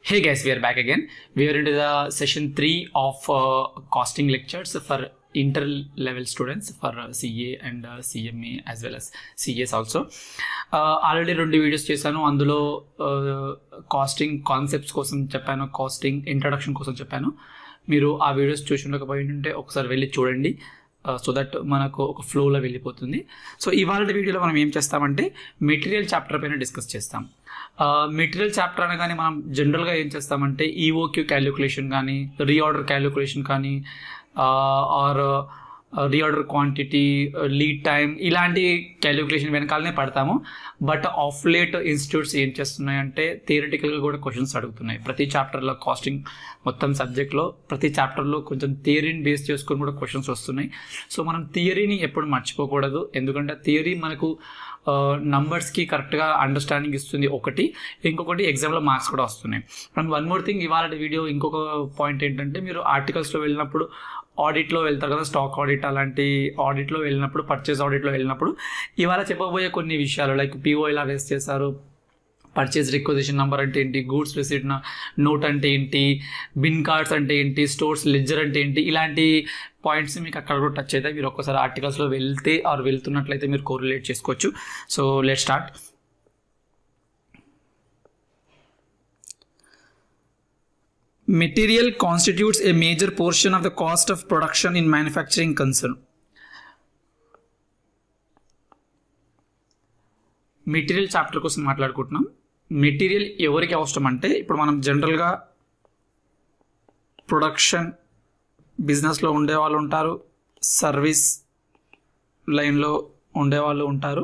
Hey guys, we are back again. We are into the session 3 of uh, costing lectures for inter level students for uh, CA and uh, CMA as well as CS also. Already రెండు videos చేశాను అందులో casting concepts కోసం చెప్పాను casting introduction కోసం చెప్పాను మీరు ఆ videos చూసి ఉండకపోయి ఉంటే ఒకసారి వెళ్ళి చూడండి సో దట్ మనకు ఒక ఫ్లోలో వెళ్ళిపోతుంది సో ఇవాళ వీడియోలో మనం ఏం చేస్తామంటే మెటీరియల్ చాప్టర్ పైన డిస్కస్ చేస్తాం మెటీరియల్ చాప్టర్ అనగానే మనం జనరల్గా ఏం చేస్తామంటే ఈఓక్యూ క్యాలిక్యులేషన్ కానీ రీఆర్డర్ క్యాలిక్యులేషన్ కానీ or reorder quantity lead time ఇలాంటి క్యాలిక్యులేషన్ వెనకాలనే పడతాము బట్ ఆఫ్ లేట్ ఇన్స్టిట్యూట్స్ ఏం చేస్తున్నాయంటే థియరిటికల్గా కూడా క్వశ్చన్స్ అడుగుతున్నాయి ప్రతి చాప్టర్లో కాస్టింగ్ మొత్తం సబ్జెక్ట్లో ప్రతి చాప్టర్లో కొంచెం థియరీని బేస్ చేసుకొని కూడా క్వశ్చన్స్ వస్తున్నాయి సో మనం థియరీని ఎప్పుడు మర్చిపోకూడదు ఎందుకంటే థియరీ మనకు నంబర్స్కి కరెక్ట్గా అండర్స్టాండింగ్ ఇస్తుంది ఒకటి ఇంకొకటి ఎగ్జామ్లో మార్క్స్ కూడా వస్తున్నాయి అండ్ వన్ మోర్ థింగ్ ఇవాళ వీడియో ఇంకొక పాయింట్ ఏంటంటే మీరు ఆర్టికల్స్లో వెళ్ళినప్పుడు ఆడిట్లో వెళ్తారు కదా స్టాక్ ఆడిట్ అలాంటి ఆడిట్లో వెళ్ళినప్పుడు పర్చేస్ ఆడిట్లో వెళ్ళినప్పుడు ఇవాళ చెప్పబోయే కొన్ని విషయాలు లైక్ పిఓ ఎలా రేస్ చేశారు పర్చేస్ రిక్వజిషన్ నెంబర్ అంటే ఏంటి గూడ్స్ రిసీట్ నోట్ అంటే ఏంటి బిన్ కార్డ్స్ అంటే ఏంటి స్టోర్స్ లెడ్జర్ అంటే ఏంటి ఇలాంటి పాయింట్స్ మీకు అక్కడ కూడా టచ్ అయితే మీరు ఒక్కసారి ఆర్టికల్స్లో వెళ్తే ఆర్ వెళ్తున్నట్లయితే మీరు కోరిలేట్ చేసుకోవచ్చు so let start Material constitutes a major portion of the cost of production in manufacturing concern. Material chapter కోసం మాట్లాడుకుంటున్నాం మెటీరియల్ ఎవరికి అవసరం అంటే ఇప్పుడు మనం జనరల్గా ప్రొడక్షన్ బిజినెస్లో ఉండేవాళ్ళు ఉంటారు సర్వీస్ లైన్లో ఉండేవాళ్ళు ఉంటారు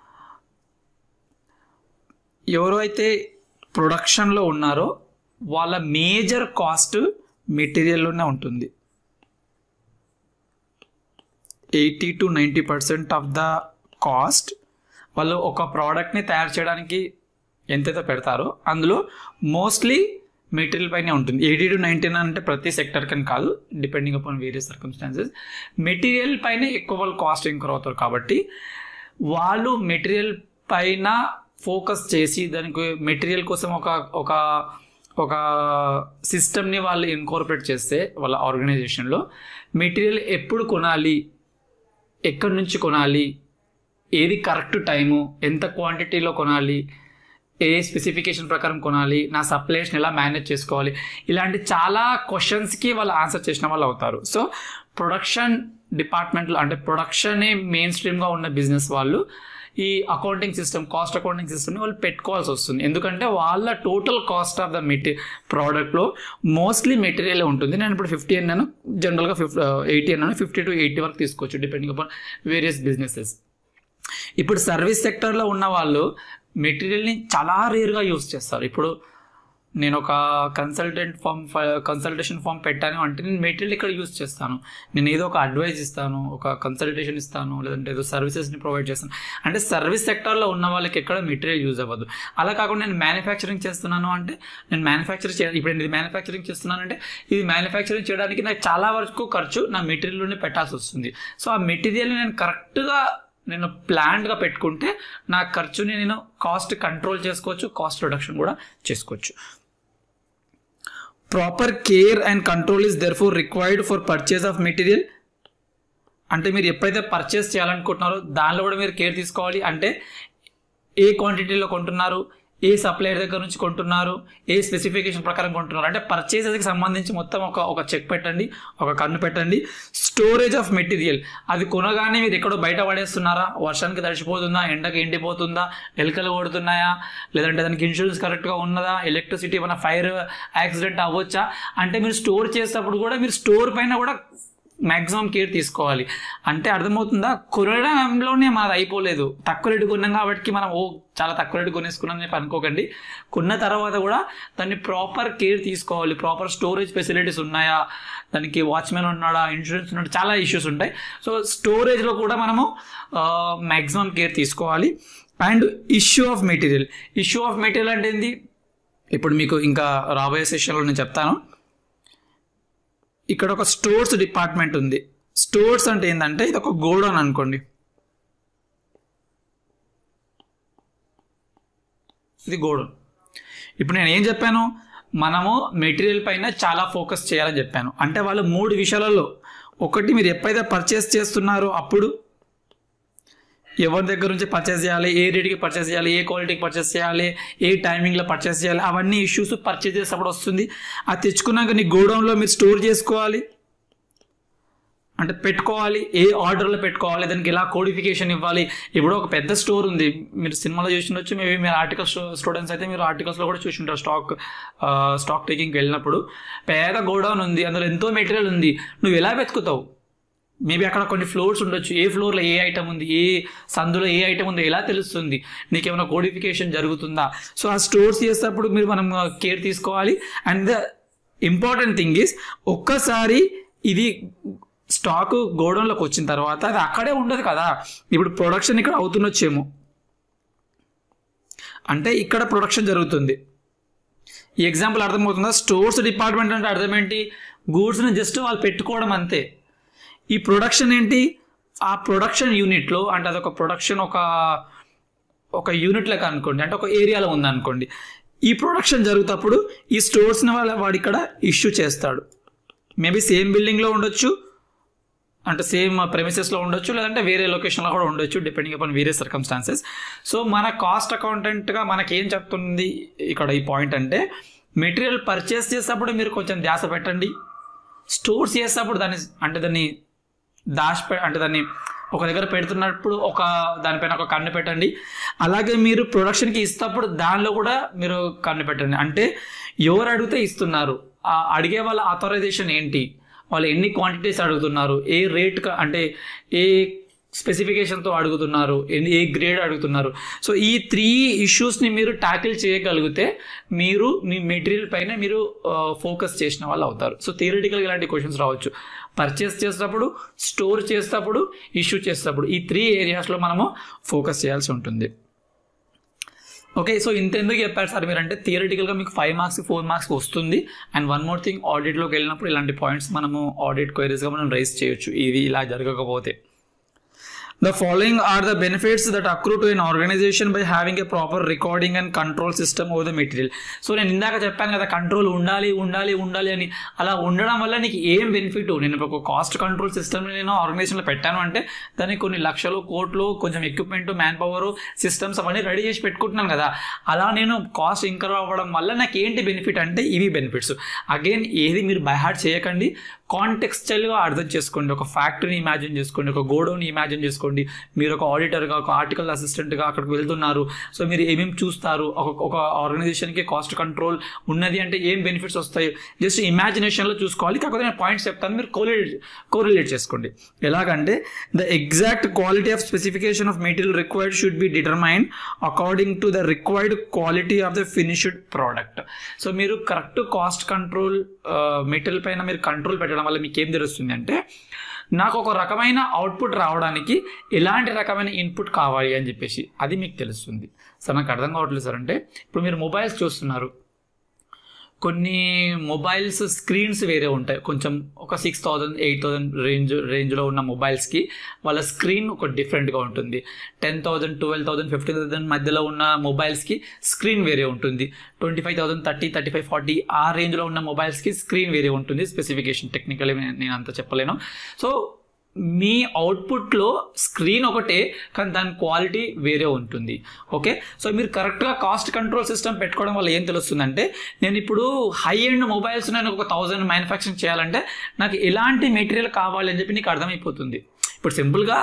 ఎవరు అయితే ప్రొడక్షన్లో ఉన్నారో వాళ్ళ మేజర్ కాస్ట్ మెటీరియల్లోనే ఉంటుంది eighty to ninety percent of the cost వాళ్ళు ఒక ప్రోడక్ట్ని తయారు చేయడానికి ఎంతైతే పెడతారో అందులో మోస్ట్లీ మెటీరియల్ పైనే ఉంటుంది ఎయిటీ టు నైంటీన్ అంటే ప్రతి సెక్టర్ కని కాదు depending upon various circumstances material పైన ఎక్కువ వాళ్ళు కాస్ట్ ఇంకర్ అవుతారు కాబట్టి వాళ్ళు మెటీరియల్ పైన ఫోకస్ చేసి దానికి మెటీరియల్ కోసం ఒక ఒక ఒక సిస్టమ్ని వాళ్ళు ఇన్కార్పొరేట్ చేస్తే వాళ్ళ ఆర్గనైజేషన్లో మెటీరియల్ ఎప్పుడు కొనాలి ఎక్కడి నుంచి కొనాలి ఏది కరెక్ట్ టైము ఎంత క్వాంటిటీలో కొనాలి ఏ స్పెసిఫికేషన్ ప్రకారం కొనాలి నా సప్లైస్ని ఎలా మేనేజ్ చేసుకోవాలి ఇలాంటి చాలా క్వశ్చన్స్కి వాళ్ళు ఆన్సర్ చేసిన వాళ్ళు అవుతారు సో ప్రొడక్షన్ డిపార్ట్మెంట్లో అంటే ప్రొడక్షనే మెయిన్ స్ట్రీమ్గా ఉన్న బిజినెస్ వాళ్ళు ఈ అకౌంటింగ్ సిస్టమ్ కాస్ట్ అకౌంటింగ్ సిస్టమ్ని వాళ్ళు పెట్టుకోవాల్సి వస్తుంది ఎందుకంటే వాళ్ళ టోటల్ కాస్ట్ ఆఫ్ ద మెటీ ప్రోడక్ట్లో మోస్ట్లీ మెటీరియల్ ఉంటుంది నేను ఇప్పుడు ఫిఫ్టీ అన్నాను జనరల్గా ఫిఫ్ ఎయిటీ అన్నాను ఫిఫ్టీ టు ఎయిటీ వరకు తీసుకోవచ్చు డిపెండింగ్ అపాన్ వేరియస్ బిజినెసెస్ ఇప్పుడు సర్వీస్ సెక్టర్లో ఉన్న వాళ్ళు మెటీరియల్ని చాలా రేర్గా యూస్ చేస్తారు ఇప్పుడు నేను ఒక కన్సల్టెంట్ ఫామ్ కన్సల్టేషన్ ఫామ్ పెట్టాను అంటే నేను మెటీరియల్ ఇక్కడ యూస్ చేస్తాను నేను ఏదో ఒక అడ్వైజ్ ఇస్తాను ఒక కన్సల్టేషన్ ఇస్తాను లేదంటే ఏదో సర్వీసెస్ని ప్రొవైడ్ చేస్తాను అంటే సర్వీస్ సెక్టర్లో ఉన్న వాళ్ళకి ఎక్కడ మెటీరియల్ యూజ్ అవ్వదు అలా కాకుండా నేను మ్యానుఫ్యాక్చరింగ్ చేస్తున్నాను అంటే నేను మ్యానుఫ్యాక్చర్ చే ఇప్పుడు ఇది మ్యానుఫ్యాక్చరింగ్ చేస్తున్నానంటే ఇది మ్యానుఫ్యాక్చరింగ్ చేయడానికి నాకు చాలా వరకు ఖర్చు నా మెటీరియల్లోనే పెట్టాల్సి వస్తుంది సో ఆ మెటీరియల్ని నేను కరెక్ట్గా నేను ప్లాన్డ్గా పెట్టుకుంటే నా ఖర్చుని నేను కాస్ట్ కంట్రోల్ చేసుకోవచ్చు కాస్ట్ రిడక్షన్ కూడా చేసుకోవచ్చు proper care and control is there for required for purchase of material అంటే మీరు ఎప్పుడైతే పర్చేస్ చేయాలనుకుంటున్నారో దానిలో కూడా మీరు కేర్ తీసుకోవాలి అంటే ఏ క్వాంటిటీలో కొంటున్నారు ఏ సప్లైయర్ దగ్గర నుంచి కొంటున్నారు ఏ స్పెసిఫికేషన్ ప్రకారం కొంటున్నారు అంటే పర్చేసెస్కి సంబంధించి మొత్తం ఒక ఒక చెక్ పెట్టండి ఒక కన్ను పెట్టండి స్టోరేజ్ ఆఫ్ మెటీరియల్ అది కొనగానే మీరు ఎక్కడో బయట పడేస్తున్నారా వర్షానికి తడిచిపోతుందా ఎండకి ఎండిపోతుందా ఎలుకలు కొడుతున్నాయా లేదంటే దానికి ఇన్సూరెన్స్ కరెక్ట్గా ఉన్నదా ఎలక్ట్రిసిటీ ఏమైనా ఫైర్ యాక్సిడెంట్ అవ్వచ్చా అంటే మీరు స్టోర్ చేసేటప్పుడు కూడా మీరు స్టోర్ పైన కూడా మ్యాక్సిమం కేర్ తీసుకోవాలి అంటే అర్థమవుతుందా కొనడంలోనే మనది అయిపోలేదు తక్కువ రేటు కొన్నాం కాబట్టి మనం ఓ చాలా తక్కువ రేటు కొనేసుకున్నాం చెప్పి అనుకోకండి కొన్న తర్వాత కూడా దాన్ని ప్రాపర్ కేర్ తీసుకోవాలి ప్రాపర్ స్టోరేజ్ ఫెసిలిటీస్ ఉన్నాయా దానికి వాచ్మెన్ ఉన్నాడా ఇన్సూరెన్స్ ఉన్నాడా చాలా ఇష్యూస్ ఉంటాయి సో స్టోరేజ్లో కూడా మనము మ్యాక్సిమం కేర్ తీసుకోవాలి and issue of material issue of material అంటే ఏంది ఇప్పుడు మీకు ఇంకా రాబోయే సెషన్లో నేను చెప్తాను ఇక్కడ ఒక స్టోర్స్ డిపార్ట్మెంట్ ఉంది స్టోర్స్ అంటే ఏంటంటే ఇది ఒక గోడౌన్ అనుకోండి ఇది గోడౌన్ ఇప్పుడు నేను ఏం చెప్పాను మనము మెటీరియల్ పైన చాలా ఫోకస్ చేయాలని చెప్పాను అంటే వాళ్ళు మూడు విషయాలలో ఒకటి మీరు ఎప్పుడైతే పర్చేస్ చేస్తున్నారో అప్పుడు ఎవరి దగ్గర నుంచి పర్చేస్ చేయాలి ఏ రేట్కి పర్చేస్ చేయాలి ఏ క్వాలిటీకి పర్చేస్ చేయాలి ఏ టైమింగ్లో పర్చేస్ చేయాలి అవన్నీ ఇష్యూస్ పర్చేస్ చేసేటప్పుడు వస్తుంది అది తెచ్చుకున్నాక నీ గోడౌన్లో మీరు స్టోర్ చేసుకోవాలి అంటే పెట్టుకోవాలి ఏ ఆర్డర్లో పెట్టుకోవాలి దానికి ఎలా కోడిఫికేషన్ ఇవ్వాలి ఇప్పుడు ఒక పెద్ద స్టోర్ ఉంది మీరు సినిమాలో చూసిండొచ్చు మేబీ మీరు ఆర్టికల్ స్టూడెంట్స్ అయితే మీరు ఆర్టికల్స్లో కూడా చూసింటారు స్టాక్ స్టాక్ టేకింగ్కి వెళ్ళినప్పుడు పెద్ద గోడౌన్ ఉంది అందులో ఎంతో మెటీరియల్ ఉంది నువ్వు ఎలా వెతుకుతావు మేబీ అక్కడ కొన్ని ఫ్లోర్స్ ఉండొచ్చు ఏ ఫ్లోర్లో ఏ ఐటమ్ ఉంది ఏ సందులో ఏ ఐటమ్ ఉందో ఎలా తెలుస్తుంది నీకేమైనా కోడిఫికేషన్ జరుగుతుందా సో ఆ స్టోర్స్ చేసేటప్పుడు మీరు మనం కేర్ తీసుకోవాలి and the important thing is ఒక్కసారి ఇది స్టాక్ గోడౌన్లోకి వచ్చిన తర్వాత అది అక్కడే ఉండదు కదా ఇప్పుడు ప్రొడక్షన్ ఇక్కడ అవుతుండొచ్చేమో అంటే ఇక్కడ ప్రొడక్షన్ జరుగుతుంది ఈ ఎగ్జాంపుల్ అర్థమవుతుందా స్టోర్స్ డిపార్ట్మెంట్ అంటే అర్థం ఏంటి గూడ్స్ని జస్ట్ వాళ్ళు పెట్టుకోవడం అంతే ఈ ప్రొడక్షన్ ఏంటి ఆ ప్రొడక్షన్ యూనిట్లో అంటే అదొక ప్రొడక్షన్ ఒక ఒక యూనిట్ లెక్క అనుకోండి అంటే ఒక ఏరియాలో ఉందనుకోండి ఈ ప్రొడక్షన్ జరుగుతప్పుడు ఈ స్టోర్స్ని వాళ్ళ వాడు ఇక్కడ ఇష్యూ చేస్తాడు మేబీ సేమ్ బిల్డింగ్లో ఉండొచ్చు అంటే సేమ్ ప్రెమిసెస్లో ఉండొచ్చు లేదంటే వేరే లొకేషన్లో కూడా ఉండొచ్చు డిపెండింగ్ అపాన్ వేరే సర్కమ్స్టాన్సెస్ సో మన కాస్ట్ అకౌంటెంట్గా మనకేం చెప్తుంది ఇక్కడ ఈ పాయింట్ అంటే మెటీరియల్ పర్చేస్ చేసేటప్పుడు మీరు కొంచెం ధ్యాస పెట్టండి స్టోర్స్ చేసేటప్పుడు దాన్ని అంటే దాన్ని దాచి పె అంటే దాన్ని ఒక దగ్గర పెడుతున్నప్పుడు ఒక దానిపైన ఒక కన్ను పెట్టండి అలాగే మీరు ప్రొడక్షన్కి ఇస్తప్పుడు దానిలో కూడా మీరు కన్ను పెట్టండి అంటే ఎవరు అడిగితే ఇస్తున్నారు ఆ అడిగే వాళ్ళ ఆథరైజేషన్ ఏంటి వాళ్ళు ఎన్ని క్వాంటిటీస్ అడుగుతున్నారు ఏ రేట్ అంటే ఏ స్పెసిఫికేషన్తో అడుగుతున్నారు ఎన్ని ఏ గ్రేడ్ అడుగుతున్నారు సో ఈ త్రీ ఇష్యూస్ని మీరు ట్యాకిల్ చేయగలిగితే మీరు మీ మెటీరియల్ పైన మీరు ఫోకస్ చేసిన వాళ్ళు అవుతారు సో థియరిటికల్గా ఇలాంటి క్వశ్చన్స్ రావచ్చు పర్చేస్ చేసేటప్పుడు స్టోర్ చేసేటప్పుడు ఇష్యూ చేసేటప్పుడు ఈ త్రీ ఏరియాస్లో మనము ఫోకస్ చేయాల్సి ఉంటుంది ఓకే సో ఇంత ఎందుకు చెప్పారు సార్ మీరు అంటే థియరిటికల్గా మీకు ఫైవ్ మార్క్స్ ఫోర్ మార్క్స్ వస్తుంది అండ్ వన్ మోర్ థింగ్ ఆడిట్లోకి వెళ్ళినప్పుడు ఇలాంటి పాయింట్స్ మనము ఆడిట్ క్వైరీస్గా మనం రైస్ చేయొచ్చు ఇది ఇలా జరగకపోతే The following are the benefits that accrue to an organization by having a proper recording and control system over the material. So నేను ఇందాక చెప్పాను కదా కంట్రోల్ ఉండాలి ఉండాలి ఉండాలి అని అలా ఉండడం వల్ల నీకు ఏం బెనిఫిట్ నేను ఇప్పుడు ఒక కాస్ట్ కంట్రోల్ సిస్టమ్ నేను ఆర్గనైజేషన్లో పెట్టాను అంటే దానికి కొన్ని లక్షలు కోట్లు కొంచెం ఎక్విప్మెంట్ మ్యాన్ పవర్ సిస్టమ్స్ అవన్నీ రెడీ చేసి పెట్టుకుంటున్నాను కదా అలా నేను కాస్ట్ ఇంకర్ అవ్వడం వల్ల నాకు ఏంటి బెనిఫిట్ అంటే ఇవి బెనిఫిట్స్ అగైన్ ఏది మీరు బైహార్ట్ చేయకండి కాంటెక్స్చల్గా అర్థం చేసుకోండి ఒక ఫ్యాక్టరీని ఇమాజిన్ చేసుకోండి ఒక గోడౌన్ ఇమాజిన్ చేసుకోండి మీరు ఒక ఆడిటర్గా ఒక ఆర్టికల్ అసిస్టెంట్గా అక్కడికి వెళ్తున్నారు సో మీరు ఏమేమి చూస్తారు ఒక ఒక ఆర్గనైజేషన్కి కాస్ట్ కంట్రోల్ ఉన్నది అంటే ఏం బెనిఫిట్స్ వస్తాయి జస్ట్ ఇమాజినేషన్లో చూసుకోవాలి కాకపోతే నేను పాయింట్స్ చెప్తాను మీరు కోరిలేట్ కోరిలేట్ చేసుకోండి ఎలాగంటే the exact quality of specification of material required should be determine according to the required quality of the finished product so మీరు కరెక్ట్ కాస్ట్ కంట్రోల్ మెటీరియల్ పైన మీరు కంట్రోల్ పెట్టడం వల్ల మీకు ఏం తెలుస్తుంది అంటే నాకు ఒక రకమైన అవుట్పుట్ రావడానికి ఎలాంటి రకమైన ఇన్పుట్ కావాలి అని చెప్పేసి అది మీకు తెలుస్తుంది సార్ నాకు అర్థం కావట్లేదు సార్ అంటే ఇప్పుడు మీరు మొబైల్స్ చూస్తున్నారు కొన్ని మొబైల్స్ స్క్రీన్స్ వేరే ఉంటాయి కొంచెం ఒక six thousand eight thousand range రేంజ్లో ఉన్న మొబైల్స్కి వాళ్ళ స్క్రీన్ ఒక డిఫరెంట్గా ఉంటుంది ten thousand twelve thousand fifteen thousand మధ్యలో ఉన్న మొబైల్స్కి స్క్రీన్ వేరే ఉంటుంది twenty five thousand thirty thirty five forty ఆ రేంజ్లో ఉన్న మొబైల్స్కి స్క్రీన్ వేరే ఉంటుంది స్పెసిఫికేషన్ టెక్నికల్ నేను అంత చెప్పలేను సో మీ అవుట్పుట్లో స్క్రీన్ ఒకటే కానీ దాని క్వాలిటీ వేరే ఉంటుంది ఓకే సో మీరు కరెక్ట్గా కాస్ట్ కంట్రోల్ సిస్టమ్ పెట్టుకోవడం వల్ల ఏం తెలుస్తుందంటే నేను ఇప్పుడు హై ఎండ్ మొబైల్స్ నేను ఒక థౌజండ్ మ్యానుఫ్యాక్చరింగ్ చేయాలంటే నాకు ఎలాంటి మెటీరియల్ కావాలి అని చెప్పి నీకు అర్థమైపోతుంది ఇప్పుడు సింపుల్గా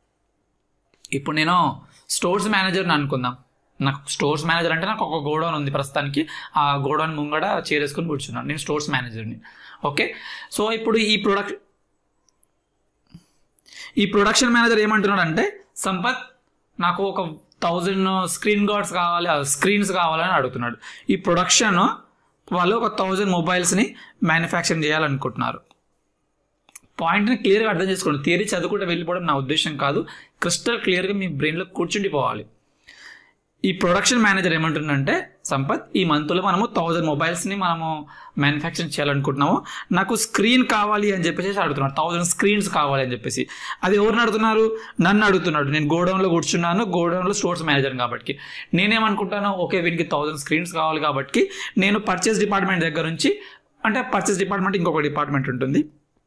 ఇప్పుడు నేను స్టోర్స్ మేనేజర్ని అనుకుందాం నాకు స్టోర్స్ మేనేజర్ అంటే నాకు ఒక గోడౌన్ ఉంది ప్రస్తుతానికి ఆ గోడౌన్ ముంగడ చేరేసుకొని కూర్చున్నాను నేను స్టోర్స్ మేనేజర్ని ఓకే సో ఇప్పుడు ఈ ప్రొడక్ట్ ఈ ప్రొడక్షన్ మేనేజర్ ఏమంటున్నాడు అంటే సంపత్ నాకు ఒక థౌజండ్ స్క్రీన్ గార్డ్స్ కావాలి స్క్రీన్స్ కావాలని అడుగుతున్నాడు ఈ ప్రొడక్షన్ వాళ్ళు ఒక థౌజండ్ మొబైల్స్ని మ్యానుఫ్యాక్చరింగ్ చేయాలనుకుంటున్నారు పాయింట్ని క్లియర్గా అర్థం చేసుకోండి థియరీ చదువుకుంటే వెళ్ళిపోవడం నా ఉద్దేశం కాదు క్రిస్టల్ క్లియర్గా మీ బ్రెయిన్లో కూర్చుండిపోవాలి ఈ ప్రొడక్షన్ మేనేజర్ ఏమంటుందంటే సంపత్ ఈ మంత్లో మనము థౌజండ్ మొబైల్స్ని మనము మ్యానుఫ్యాక్చరింగ్ చేయాలనుకుంటున్నాము నాకు స్క్రీన్ కావాలి అని చెప్పేసి అడుగుతున్నాడు థౌజండ్ స్క్రీన్స్ కావాలి అని చెప్పేసి అది ఎవరిని అడుగుతున్నారు నన్ను అడుగుతున్నాడు నేను గోడౌన్లో కూర్చున్నాను గోడౌన్లో స్టోర్స్ మేనేజర్ కాబట్టి నేనేమనుకుంటాను ఓకే వీనికి థౌజండ్ స్క్రీన్స్ కావాలి కాబట్టి నేను పర్చేస్ డిపార్ట్మెంట్ దగ్గర నుంచి అంటే పర్చేస్ డిపార్ట్మెంట్ ఇంకొక డిపార్ట్మెంట్ ఉంటుంది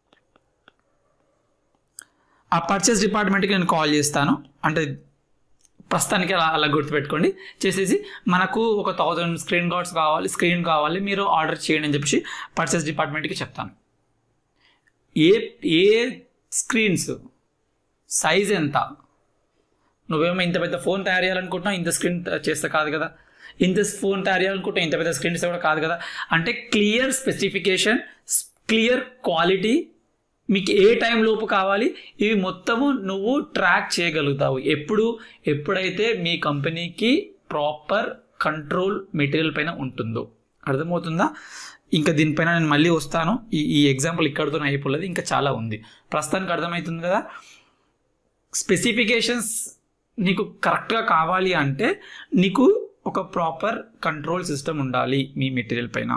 ఆ పర్చేస్ డిపార్ట్మెంట్కి నేను కాల్ చేస్తాను అంటే ప్రస్తుతానికి అలా అలా గుర్తుపెట్టుకోండి చేసేసి మనకు ఒక థౌజండ్ స్క్రీన్ గార్డ్స్ కావాలి స్క్రీన్ కావాలి మీరు ఆర్డర్ చేయండి అని చెప్పేసి పర్చేస్ డిపార్ట్మెంట్కి చెప్తాను ఏ ఏ స్క్రీన్స్ సైజ్ ఎంత నువ్వేమో ఇంత పెద్ద ఫోన్ తయారు చేయాలనుకుంటున్నావు ఇంత స్క్రీన్ చేస్తే కాదు కదా ఇంత ఫోన్ తయారు చేయాలనుకుంటే ఇంత పెద్ద స్క్రీన్స్ కూడా కాదు కదా అంటే క్లియర్ స్పెసిఫికేషన్ క్లియర్ క్వాలిటీ మీకు ఏ టైం లోపు కావాలి ఇవి మొత్తము నువ్వు ట్రాక్ చేయగలుగుతావు ఎప్పుడు ఎప్పుడైతే మీ కంపెనీకి ప్రాపర్ కంట్రోల్ మెటీరియల్ పైన ఉంటుందో అర్థమవుతుందా ఇంకా దీనిపైన నేను మళ్ళీ వస్తాను ఈ ఈ ఎగ్జాంపుల్ ఇక్కడితో అయిపోలేదు ఇంకా చాలా ఉంది ప్రస్తుతానికి అర్థమవుతుంది కదా స్పెసిఫికేషన్స్ నీకు కరెక్ట్గా కావాలి అంటే నీకు ఒక ప్రాపర్ కంట్రోల్ సిస్టమ్ ఉండాలి మీ మెటీరియల్ పైన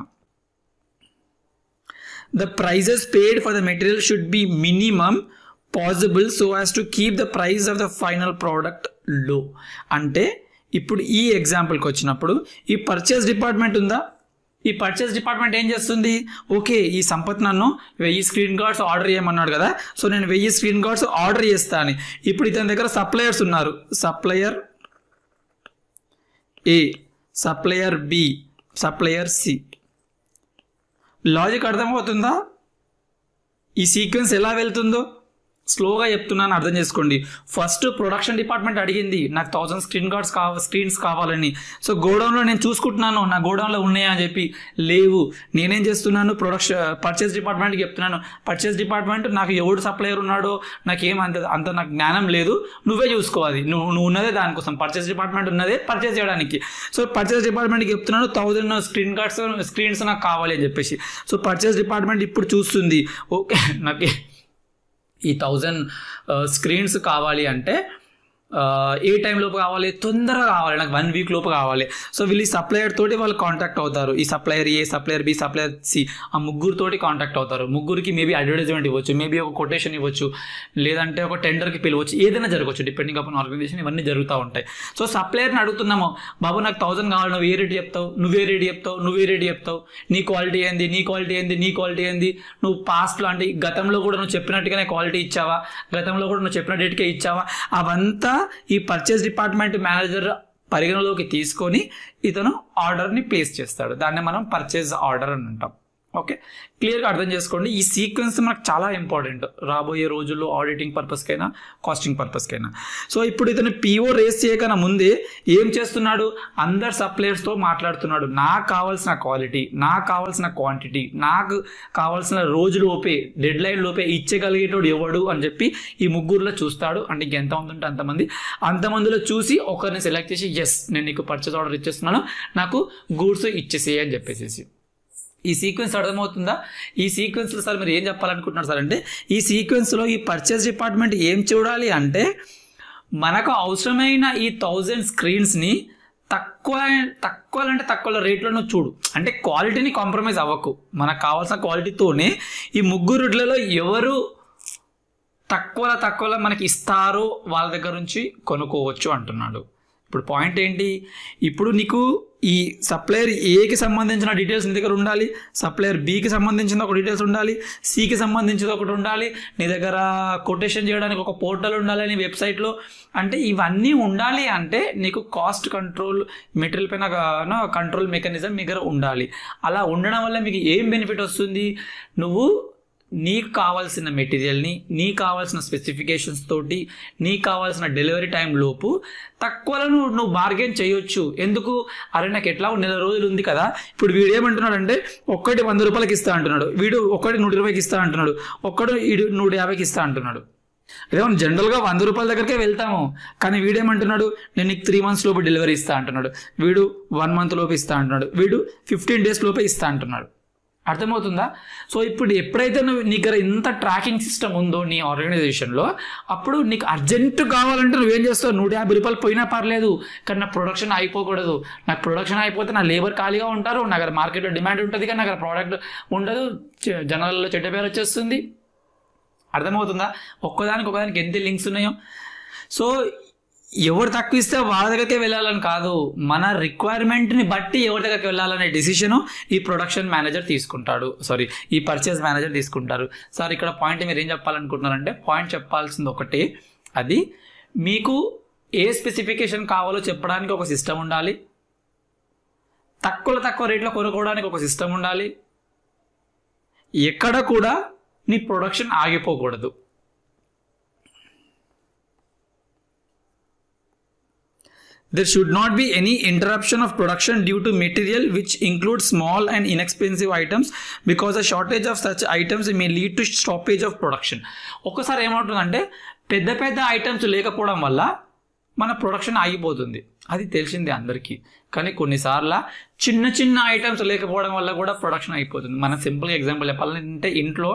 the prices paid for the material should be minimum possible so as to keep the price of the final product low అంటే ఇప్పుడు ఈ ఎగ్జాంపుల్కి వచ్చినప్పుడు ఈ పర్చేస్ డిపార్ట్మెంట్ ఉందా ఈ పర్చేస్ డిపార్ట్మెంట్ ఏం చేస్తుంది ఓకే ఈ సంపత్ నన్ను వెయ్యి స్క్రీన్ గార్డ్స్ ఆర్డర్ చేయమన్నాడు కదా సో నేను వెయ్యి స్క్రీన్ గార్డ్స్ ఆర్డర్ చేస్తాను ఇప్పుడు ఇతని దగ్గర సప్లయర్స్ ఉన్నారు supplier A supplier B supplier C logic అర్థమవుతుందా ఈ సీక్వెన్స్ ఎలా వెళ్తుందో స్లోగా చెప్తున్నాను అర్థం చేసుకోండి ఫస్ట్ ప్రొడక్షన్ డిపార్ట్మెంట్ అడిగింది నాకు థౌసండ్ స్క్రీన్ గార్డ్స్ కావ స్క్రీన్స్ కావాలని సో గోడౌన్లో నేను చూసుకుంటున్నాను నా గోడౌన్లో ఉన్నాయా అని చెప్పి లేవు నేనేం చేస్తున్నాను ప్రొడక్షన్ పర్చేస్ డిపార్ట్మెంట్కి చెప్తున్నాను పర్చేస్ డిపార్ట్మెంట్ నాకు ఎవడు సప్లయర్ ఉన్నాడో నాకేం అంత అంత నాకు జ్ఞానం లేదు నువ్వే చూసుకోవాలి నువ్వు నువ్వు ఉన్నదే దానికోసం పర్చేస్ డిపార్ట్మెంట్ ఉన్నదే పర్చేస్ చేయడానికి సో పర్చేస్ డిపార్ట్మెంట్కి చెప్తున్నాను థౌజండ్ స్క్రీన్ గార్డ్స్ స్క్రీన్స్ నాకు కావాలి అని చెప్పేసి సో పర్చేస్ డిపార్ట్మెంట్ ఇప్పుడు చూస్తుంది ఓకే నాకు ఈ థౌజండ్ స్క్రీన్స్ కావాలి అంటే ఆ, ఏ టైం లోపు కావాలి తొందరగా కావాలి నాకు వన్ వీక్ లోపు కావాలి సో వీళ్ళు ఈ సప్లయర్ తోటి వాళ్ళు కాంటాక్ట్ అవుతారు ఈ supplier A supplier B supplier C ఆ ముగ్గురు తోటి కాంటాక్ట్ అవుతారు ముగ్గురికి మేబీ అడ్వర్టైజ్మెంట్ ఇవ్వచ్చు మేబీ ఒక కొటేషన్ ఇవ్వచ్చు లేదంటే ఒక టెండర్కి పిలవచ్చు ఏదైనా జరగవచ్చు డిపెండింగ్ అపాన్ ఆర్గనైజేషన్ ఇవన్నీ జరుగుతూ ఉంటాయి సో సప్లయర్ని అడుగుతున్నాము బాబు నాకు థౌసండ్ కావాలి నువ్వు ఏ రేట్ చెప్తావు నువ్వే రేట్ చెప్తావు నువ్వే రేట్ చెప్తావు నీ క్వాలిటీ ఏంది నీ క్వాలిటీ ఏంది నీ క్వాలిటీ ఏంది నువ్వు పాస్ట్లో అంటే గతంలో కూడా నువ్వు చెప్పినట్టుగానే క్వాలిటీ ఇచ్చావా గతంలో కూడా నువ్వు చెప్పిన డేట్కే ఇచ్చావా అవంతా ఈ పర్చేస్ డిపార్ట్మెంట్ మేనేజర్ పరిగణలోకి తీసుకొని ఇతను ఆర్డర్ని ప్లేస్ చేస్తాడు దాన్ని మనం పర్చేస్ ఆర్డర్ అని అంటాం ఓకే క్లియర్గా అర్థం చేసుకోండి ఈ సీక్వెన్స్ మనకు చాలా ఇంపార్టెంట్ రాబోయే రోజుల్లో ఆడిటింగ్ పర్పస్కైనా కాస్టింగ్ పర్పస్కైనా సో ఇప్పుడు ఇతను పిఓ రేస్ చేయకన్నా ముందే ఏం చేస్తున్నాడు అందరు సప్లయర్స్తో మాట్లాడుతున్నాడు నాకు కావాల్సిన క్వాలిటీ నాకు కావాల్సిన క్వాంటిటీ నాకు కావాల్సిన రోజు లోపే డెడ్ లైన్ లోపే ఇచ్చగలిగేటోడు ఎవడు అని చెప్పి ఈ ముగ్గురులో చూస్తాడు అంటే ఇంకెంత ఉందంటే అంతమంది అంతమందిలో చూసి ఒకరిని సెలెక్ట్ చేసి ఎస్ నేను నీకు పర్చేస్ ఆర్డర్ ఇచ్చేస్తున్నాను నాకు గూడ్స్ ఇచ్చేసేయి అని చెప్పేసి ఈ సీక్వెన్స్ అర్థమవుతుందా ఈ సీక్వెన్స్లో సార్ మీరు ఏం చెప్పాలనుకుంటున్నారు సార్ అంటే ఈ సీక్వెన్స్లో ఈ పర్చేస్ డిపార్ట్మెంట్ ఏం చూడాలి అంటే మనకు అవసరమైన ఈ థౌజండ్ స్క్రీన్స్ని తక్కువ తక్కువ అంటే తక్కువ రేట్లో నువ్వు చూడు అంటే క్వాలిటీని కాంప్రమైజ్ అవ్వకు మనకు కావాల్సిన క్వాలిటీతోనే ఈ ముగ్గురుట్లలో ఎవరు తక్కువ తక్కువలో మనకి ఇస్తారో వాళ్ళ దగ్గర నుంచి కొనుక్కోవచ్చు అంటున్నాడు ఇప్పుడు పాయింట్ ఏంటి ఇప్పుడు నీకు ఈ సప్లయర్ ఏకి సంబంధించిన డీటెయిల్స్ నీ దగ్గర ఉండాలి సప్లయర్ బికి సంబంధించిన ఒక డీటెయిల్స్ ఉండాలి సికి సంబంధించిన ఒకటి ఉండాలి నీ దగ్గర కొటేషన్ చేయడానికి ఒక పోర్టల్ ఉండాలి నీ వెబ్సైట్లో అంటే ఇవన్నీ ఉండాలి అంటే నీకు కాస్ట్ కంట్రోల్ మెటీరియల్ పైన కంట్రోల్ మెకానిజం మీ దగ్గర ఉండాలి అలా ఉండడం వల్ల మీకు ఏం బెనిఫిట్ వస్తుంది నువ్వు నీకు కావాల్సిన మెటీరియల్ని నీకు కావాల్సిన స్పెసిఫికేషన్స్ తోటి నీకు కావాల్సిన డెలివరీ టైం లోపు తక్కువలో నువ్వు నువ్వు బార్గెన్ చేయొచ్చు ఎందుకు అరే నాకు ఎట్లా నెల రోజులు ఉంది కదా ఇప్పుడు వీడు ఏమంటున్నాడు అంటే ఒక్కటి వంద రూపాయలకి ఇస్తా అంటున్నాడు వీడు ఒక్కటి నూట ఇరవైకి ఇస్తా అంటున్నాడు ఒక్కడు వీడు నూట యాభైకి ఇస్తా అంటున్నాడు అదే మనం జనరల్గా వంద రూపాయల దగ్గరికే వెళ్తాము కానీ వీడేమంటున్నాడు నేను నీకు త్రీ మంత్స్ లోపు డెలివరీ ఇస్తా అంటున్నాడు వీడు వన్ మంత్ లోపు ఇస్తా అంటున్నాడు వీడు ఫిఫ్టీన్ డేస్ లోపే ఇస్తా అంటున్నాడు అర్థమవుతుందా సో ఇప్పుడు ఎప్పుడైతే నువ్వు నీ దగ్గర ఇంత ట్రాకింగ్ సిస్టమ్ ఉందో నీ ఆర్గనైజేషన్లో అప్పుడు నీకు అర్జెంట్ కావాలంటే నువ్వేం చేస్తావు నూట యాభై రూపాయలు పోయినా పర్లేదు కానీ నా ప్రొడక్షన్ అయిపోకూడదు నాకు ప్రొడక్షన్ అయిపోతే నా లేబర్ ఖాళీగా ఉంటారు నా దగ్గర మార్కెట్లో డిమాండ్ ఉంటుంది కానీ నా దగ్గర ప్రోడక్ట్ ఉండదు జ- జనాలలో చెడ్డ పేరు వచ్చేస్తుంది అర్థమవుతుందా ఒక్కదానికి ఒకదానికి ఎంత లింక్స్ ఉన్నాయో సో ఎవరు తక్కువ ఇస్తే వాళ్ళ దగ్గరికి వెళ్ళాలని కాదు మన రిక్వైర్మెంట్ని బట్టి ఎవరి దగ్గరికి వెళ్ళాలనే డిసిషను ఈ ప్రొడక్షన్ మేనేజర్ తీసుకుంటాడు సారీ ఈ పర్చేస్ మేనేజర్ తీసుకుంటారు సార్ ఇక్కడ పాయింట్ మీరు ఏం చెప్పాలనుకుంటున్నారంటే పాయింట్ చెప్పాల్సింది ఒకటే అది మీకు ఏ స్పెసిఫికేషన్ కావాలో చెప్పడానికి ఒక సిస్టమ్ ఉండాలి తక్కువ తక్కువ రేట్లో కొనుక్కోవడానికి ఒక సిస్టమ్ ఉండాలి ఎక్కడ కూడా నీ ప్రొడక్షన్ ఆగిపోకూడదు There should not be any interruption of production due to material which includes small and inexpensive items because a shortage of such items may lead to stoppage of production. ఒక్కసారి ఏమవుతుందంటే పెద్ద పెద్ద items లేకపోవడం వల్ల మన production ఆగిపోతుంది అది తెలిసిందే అందరికీ కానీ కొన్నిసార్లు చిన్న చిన్న ఐటమ్స్ లేకపోవడం వల్ల కూడా ప్రొడక్షన్ అయిపోతుంది మన సింపుల్గా ఎగ్జాంపుల్ చెప్పాలంటే ఇంట్లో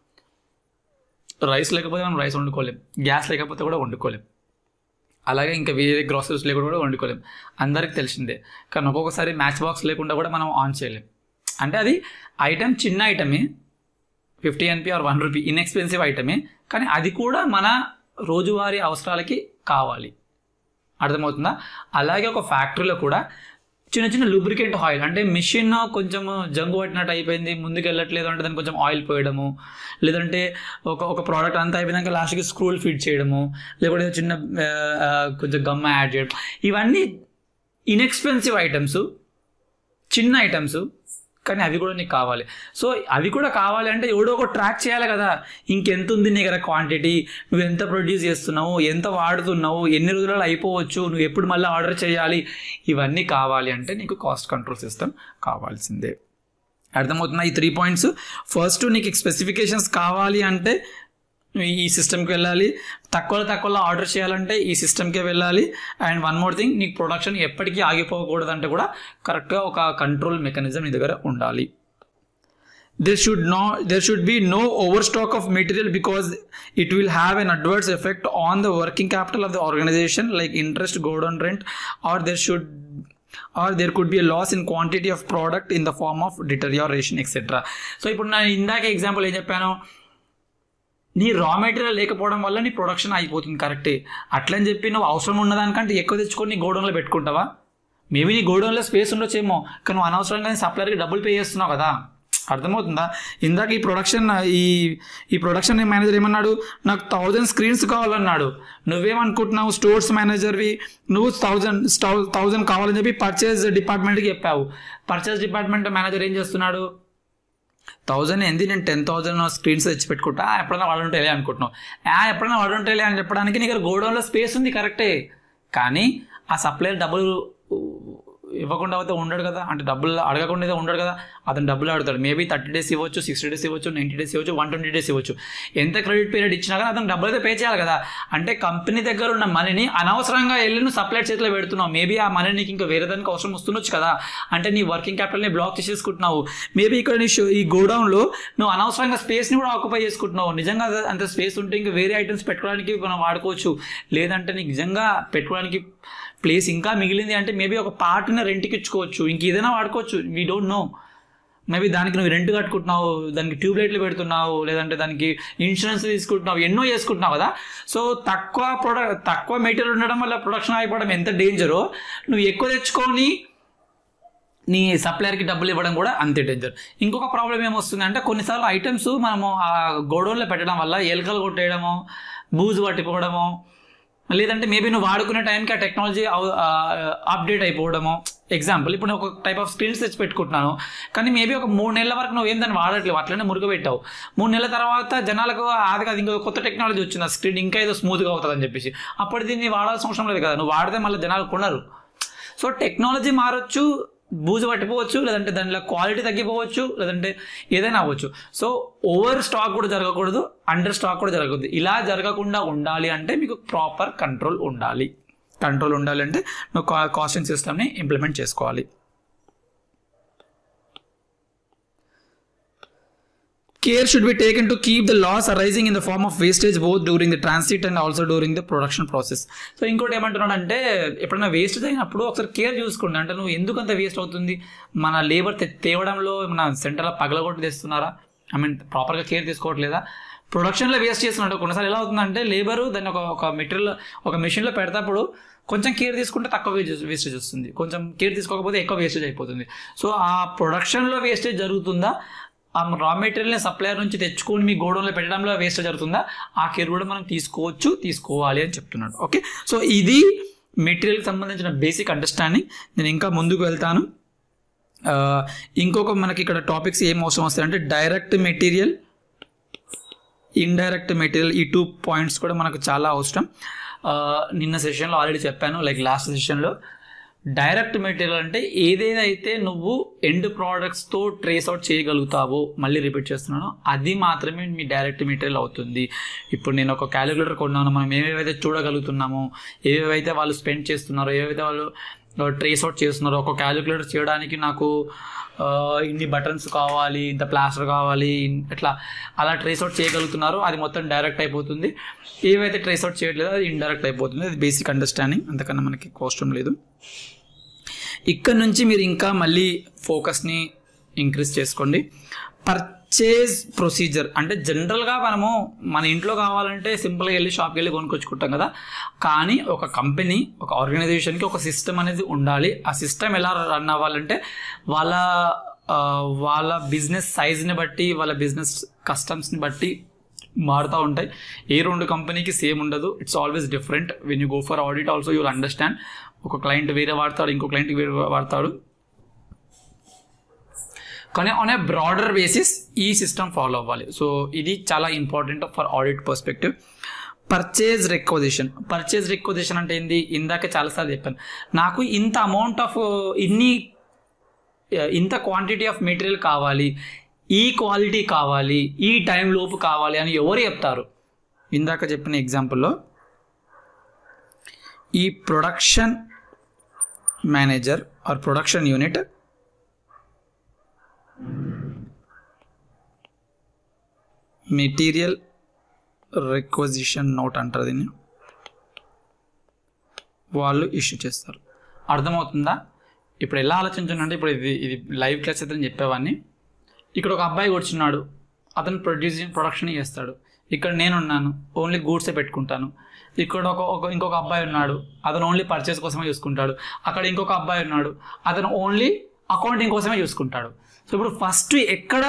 రైస్ లేకపోతే మనం రైస్ వండుకోలేం గ్యాస్ లేకపోతే కూడా వండుకోలేం అలాగే ఇంకా వేరే గ్రాసరీస్ లేకుండా కూడా వండుకోలేం అందరికి తెలిసిందే కానీ ఒక్కొక్కసారి మ్యాచ్ బాక్స్ లేకుండా కూడా మనం ఆన్ చేయలేం అంటే అది ఐటమ్ చిన్న ఐటమే ఫిఫ్టీ ఎన్పి ఆర్ వన్ రూపీ ఇన్ఎక్స్పెన్సివ్ ఐటమే కానీ అది కూడా మన రోజువారీ అవసరాలకి కావాలి అర్థమవుతుందా అలాగే ఒక ఫ్యాక్టరీలో కూడా చిన్న చిన్న లూబ్రికెంట్ ఆయిల్ అంటే మిషన్ కొంచెం జంగు పట్టినట్టు అయిపోయింది ముందుకు వెళ్ళట్లేదు అంటే దానికి కొంచెం ఆయిల్ పోయడము లేదంటే ఒక ఒక ప్రోడక్ట్ అంతా అయిపోయినాక లాస్ట్కి స్క్రూల్ ఫిట్ చేయడము లేకపోతే ఏదో చిన్న ఆ, ఆ, కొంచెం గమ్ యాడ్ చేయడం ఇవన్నీ ఇన్ఎక్స్పెన్సివ్ ఐటమ్స్ చిన్న ఐటమ్స్ కానీ అవి కూడా నీకు కావాలి సో అవి కూడా కావాలి అంటే ఎవడో ఒక ట్రాక్ చేయాలి కదా ఇంకెంత ఉంది నీ దగ్గర క్వాంటిటీ నువ్వు ఎంత ప్రొడ్యూస్ చేస్తున్నావు ఎంత వాడుతున్నావు ఎన్ని రోజులలో అయిపోవచ్చు నువ్వు ఎప్పుడు మళ్ళీ ఆర్డర్ చేయాలి ఇవన్నీ కావాలి అంటే నీకు కాస్ట్ కంట్రోల్ సిస్టమ్ కావాల్సిందే అర్థమవుతున్నా ఈ త్రీ పాయింట్స్ ఫస్ట్ నీకు స్పెసిఫికేషన్స్ కావాలి అంటే నువ్వు ఈ సిస్టమ్కి వెళ్ళాలి తక్కువ తక్కువలో ఆర్డర్ చేయాలంటే ఈ సిస్టమ్కే వెళ్ళాలి అండ్ వన్ మోర్ థింగ్ నీకు ప్రొడక్షన్ ఎప్పటికీ ఆగిపోకూడదు అంటే కూడా కరెక్ట్గా ఒక కంట్రోల్ మెకానిజం నీ దగ్గర ఉండాలి there should no there should be no overstock of material because it will have an adverse effect on the working capital of the organization like interest go down rent or there should or there could be a loss in quantity of product in the form of deterioration etc so ఇప్పుడు నేను ఇందాక example ఏం చెప్పాను నీ raw material లేకపోవడం వల్ల నీ production అయిపోతుంది కరెక్టే అట్లని చెప్పి నువ్వు అవసరం ఉన్నదానికంటే ఎక్కువ తెచ్చుకొని నీ గోడౌన్లో పెట్టుకుంటావా మేబీ నీ గోడౌన్లో స్పేస్ ఉండొచ్చేమో కానీ నువ్వు అనవసరంగా సప్లయర్కి డబ్బులు పే చేస్తున్నావు కదా అర్థమవుతుందా ఇందాక ఈ ప్రొడక్షన్ ఈ ఈ ప్రొడక్షన్ మేనేజర్ ఏమన్నాడు నాకు థౌజండ్ స్క్రీన్స్ కావాలన్నాడు నువ్వేమనుకుంటున్నావు స్టోర్స్ మేనేజర్వి నువ్వు థౌజండ్ థౌజండ్ కావాలని చెప్పి పర్చేజ్ డిపార్ట్మెంట్కి చెప్పావు పర్చేజ్ డిపార్ట్మెంట్ మేనేజర్ ఏం చేస్తున్నాడు థౌజండ్ ఏంది నేను టెన్ థౌజండ్ స్క్రీన్స్ తెచ్చి పెట్టుకుంటా ఆ, ఎప్పుడైనా వాడుంటేలే అనుకుంటున్నావు ఆ, ఎప్పుడైనా వాడుంటేలే అని చెప్పడానికి నీకు గోడౌన్లో స్పేస్ ఉంది కరెక్టే కానీ ఆ సప్లయర్ డబ్బులు ఇవ్వకుండా అయితే ఉండడు కదా అంటే డబ్బులు అడగకుండా అయితే ఉండడు కదా అతను డబ్బులు అడుగుతాడు మేబీ థర్టీ డేస్ ఇవ్వచ్చు సిక్స్టీ డేస్ ఇవ్వచ్చు నైంటీ డేస్ ఇవ్వచ్చు వన్ ట్వంటీ డేస్ ఇవ్వచ్చు ఎంత క్రెడిట్ పీరియడ్ ఇచ్చినా కానీ అతను డబ్బులు అయితే పే చేయాలి కదా అంటే కంపెనీ దగ్గర ఉన్న మనీని అనవసరంగా వెళ్ళి నువ్వు సప్లైర్ చేతిలో పెడుతున్నావు మేబీ ఆ మనీ నీకు ఇంకా వేరే దానికి అవసరం వస్తుండొచ్చు కదా అంటే నీ వర్కింగ్ క్యాపిటల్ని బ్లాక్ చేసేసుకుంటున్నావు మేబీ ఇక్కడ నీ షో- ఈ గోడౌన్లో నువ్వు అనవసరంగా స్పేస్ని కూడా ఆక్యుపై చేసుకుంటున్నావు నిజంగా అద- అంత స్పేస్ ఉంటే ఇంకా వేరే ఐటమ్స్ పెట్టుకోవడానికి మనం వాడుకోవచ్చు లేదంటే నీకు నిజంగా పెట్టుకోవడానికి ప్లేస్ ఇంకా మిగిలింది అంటే మేబీ ఒక పార్ట్ని రెంట్కి ఇచ్చుకోవచ్చు ఇంక ఏదైనా వాడుకోవచ్చు వీ డోంట్ నో మేబీ దానికి నువ్వు రెంట్ కట్టుకుంటున్నావు దానికి ట్యూబ్ లైట్లు పెడుతున్నావు లేదంటే దానికి ఇన్సూరెన్స్ తీసుకుంటున్నావు ఎన్నో చేసుకుంటున్నావు కదా సో తక్కువ ప్రొడక్ట్ తక్కువ మెటీరియల్ ఉండడం వల్ల ప్రొడక్షన్ అయిపోవడం ఎంత డేంజరో నువ్వు ఎక్కువ తెచ్చుకొని నీ సప్లయర్కి డబ్బులు ఇవ్వడం కూడా అంతే డేంజర్ ఇంకొక ప్రాబ్లం ఏమొస్తుంది అంటే కొన్నిసార్లు ఐటమ్స్ మనము ఆ గోడౌన్లో పెట్టడం వల్ల ఎలుకలు కొట్టేయడము బూజు పట్టిపోవడము లేదంటే మేబీ నువ్వు వాడుకునే టైంకి ఆ టెక్నాలజీ అప్డేట్ అయిపోవడము ఎగ్జాంపుల్ ఇప్పుడు నేను ఒక టైప్ ఆఫ్ స్క్రీన్స్ తెచ్చి పెట్టుకుంటున్నాను కానీ మేబీ ఒక మూడు నెలల వరకు నువ్వు ఏం దాన్ని వాడట్లేవు అట్లనే మురుగు పెట్టావు మూడు నెలల తర్వాత జనాలకు అది కాదు ఇంకో కొత్త టెక్నాలజీ వచ్చింది ఆ స్క్రీన్ ఇంకా ఏదో స్మూత్గా అవుతుంది అని చెప్పేసి అప్పుడు దీన్ని వాడాల్సిన అవసరం లేదు కదా నువ్వు వాడితే మళ్ళీ జనాలు కొనరు సో టెక్నాలజీ మారొచ్చు బూజు పట్టిపోవచ్చు లేదంటే దానిలో క్వాలిటీ తగ్గిపోవచ్చు లేదంటే ఏదైనా అవ్వచ్చు సో ఓవర్ స్టాక్ కూడా జరగకూడదు అండర్ స్టాక్ కూడా జరగకూడదు ఇలా జరగకుండా ఉండాలి అంటే మీకు ప్రాపర్ కంట్రోల్ ఉండాలి కంట్రోల్ ఉండాలి అంటే నువ్వు కాస్టింగ్ సిస్టమ్ని ఇంప్లిమెంట్ చేసుకోవాలి care should be taken to keep the loss arising in the form of wastage both during the transit and also during the production process so ఇంకోటి ఏమంటున్నాడు అంటే ఎప్పుడైనా వేస్టేజ్ అయినప్పుడు ఒకసారి కేర్ చూసుకోండి అంటే నువ్వు ఎందుకు అంత వేస్ట్ అవుతుంది మన లేబర్ తేవడంలో మన సెంటర్లో పగలగొట్టి తెస్తున్నారా ఐ మీన్ ప్రాపర్గా కేర్ తీసుకోవట్లేదా ప్రొడక్షన్లో వేస్ట్ చేస్తున్నాడు కొన్నిసార్లు ఎలా అవుతుందంటే లేబరు దాన్ని ఒక ఒక మెటీరియల్ ఒక మెషిన్లో పెడతాప్పుడు కొంచెం కేర్ తీసుకుంటే తక్కువ వేస్టేజ్ వస్తుంది కొంచెం కేర్ తీసుకోకపోతే ఎక్కువ వేస్టేజ్ అయిపోతుంది సో ఆ ప్రొడక్షన్లో వేస్టేజ్ జరుగుతుందా ఆ రా మెటీరియల్ని సప్లయర్ నుంచి తెచ్చుకొని మీ గోడౌన్లో పెట్టడంలో వేస్టేజ్ జరుగుతుందా ఆ కేర్ కూడా మనం తీసుకోవచ్చు తీసుకోవాలి అని చెప్తున్నాడు ఓకే సో ఇది మెటీరియల్కి సంబంధించిన బేసిక్ అండర్స్టాండింగ్ నేను ఇంకా ముందుకు వెళ్తాను ఆ, ఇంకొక మనకి ఇక్కడ టాపిక్స్ ఏం అవసరం వస్తాయంటే డైరెక్ట్ మెటీరియల్ ఇండైరెక్ట్ మెటీరియల్ ఈ టూ పాయింట్స్ కూడా మనకు చాలా అవసరం ఆ, నిన్న సెషన్లో ఆల్రెడీ చెప్పాను లైక్ లాస్ట్ సెషన్లో డైరెక్ట్ మెటీరియల్ అంటే ఏదేదైతే నువ్వు ఎండ్ ప్రోడక్ట్స్తో ట్రేస్ అవుట్ చేయగలుగుతావో మళ్ళీ రిపీట్ చేస్తున్నాను అది మాత్రమే మీ డైరెక్ట్ మెటీరియల్ అవుతుంది ఇప్పుడు నేను ఒక క్యాలిక్యులేటర్ కొన్నాను మనం ఏవేవైతే చూడగలుగుతున్నామో ఏవేవైతే వాళ్ళు స్పెండ్ చేస్తున్నారో ఏవైతే వాళ్ళు ట్రేస్ అవుట్ చేస్తున్నారో ఒక క్యాలిక్యులేటర్ చేయడానికి నాకు ఆ, ఇన్ని బటన్స్ కావాలి ఇంత ప్లాస్టర్ కావాలి ఇన్- ఇట్లా అలా ట్రేస్ అవుట్ చేయగలుగుతున్నారో అది మొత్తం డైరెక్ట్ అయిపోతుంది ఏవైతే ట్రేస్ అవుట్ చేయట్లేదో అది ఇండైరెక్ట్ అయిపోతుంది అది బేసిక్ అండర్స్టాండింగ్ అంతకన్నా మనకి అవసరం లేదు ఇక్కడ నుంచి మీరు ఇంకా మళ్ళీ ఫోకస్ని ఇంక్రీజ్ చేసుకోండి పర్చేజ్ ప్రొసీజర్ అంటే జనరల్గా మనము మన ఇంట్లో కావాలంటే సింపుల్గా వెళ్ళి షాప్కి వెళ్ళి కొనుక్కొచ్చుకుంటాం కదా కానీ ఒక కంపెనీ ఒక ఆర్గనైజేషన్కి ఒక సిస్టమ్ అనేది ఉండాలి ఆ సిస్టమ్ ఎలా రన్ అవ్వాలంటే వాళ్ళ ఆ, వాళ్ళ బిజినెస్ సైజ్ని బట్టి వాళ్ళ బిజినెస్ కస్టమ్స్ని బట్టి మారుతూ ఉంటాయి ఏ రెండు కంపెనీకి సేమ్ ఉండదు it's always different when you go for audit also you'll understand ఒక క్లయింట్ వేరే వాడతాడు ఇంకో క్లయింట్ వేరే వాడతాడు కానీ ఆన్ ఏ బ్రాడర్ బేసిస్ ఈ సిస్టమ్ ఫాలో అవ్వాలి సో ఇది చాలా important for audit perspective purchase requisition purchase requisition అంటే ఏంది ఇందాక చాలాసార్లు చెప్పాను నాకు ఇంత అమౌంట్ ఆఫ్ ఇన్ని ఇంత క్వాంటిటీ ఆఫ్ మెటీరియల్ కావాలి ఈ క్వాలిటీ కావాలి ఈ టైం లోపు కావాలి అని ఎవరు చెప్తారు ఇందాక చెప్పిన ఎగ్జాంపుల్లో ఈ production manager or production unit material requisition note అంటారు దీన్ని వాళ్ళు ఇష్యూ చేస్తారు అర్థమవుతుందా ఇప్పుడు ఎలా ఆలోచించండి ఇప్పుడు ఇది ఇది లైవ్ క్లాస్ అయితే నేను చెప్పేవాడిని ఇక్కడ ఒక అబ్బాయి కూర్చున్నాడు అతను ప్రొడ్యూసింగ్ ప్రొడక్షన్ చేస్తాడు ఇక్కడ నేనున్నాను ఓన్లీ గూడ్సే పెట్టుకుంటాను ఇక్కడ ఒక ఒక ఇంకొక అబ్బాయి ఉన్నాడు అతను ఓన్లీ పర్చేస్ కోసమే చూసుకుంటాడు అక్కడ ఇంకొక అబ్బాయి ఉన్నాడు అతను ఓన్లీ అకౌంటింగ్ కోసమే చూసుకుంటాడు సో ఇప్పుడు ఫస్ట్ ఎక్కడ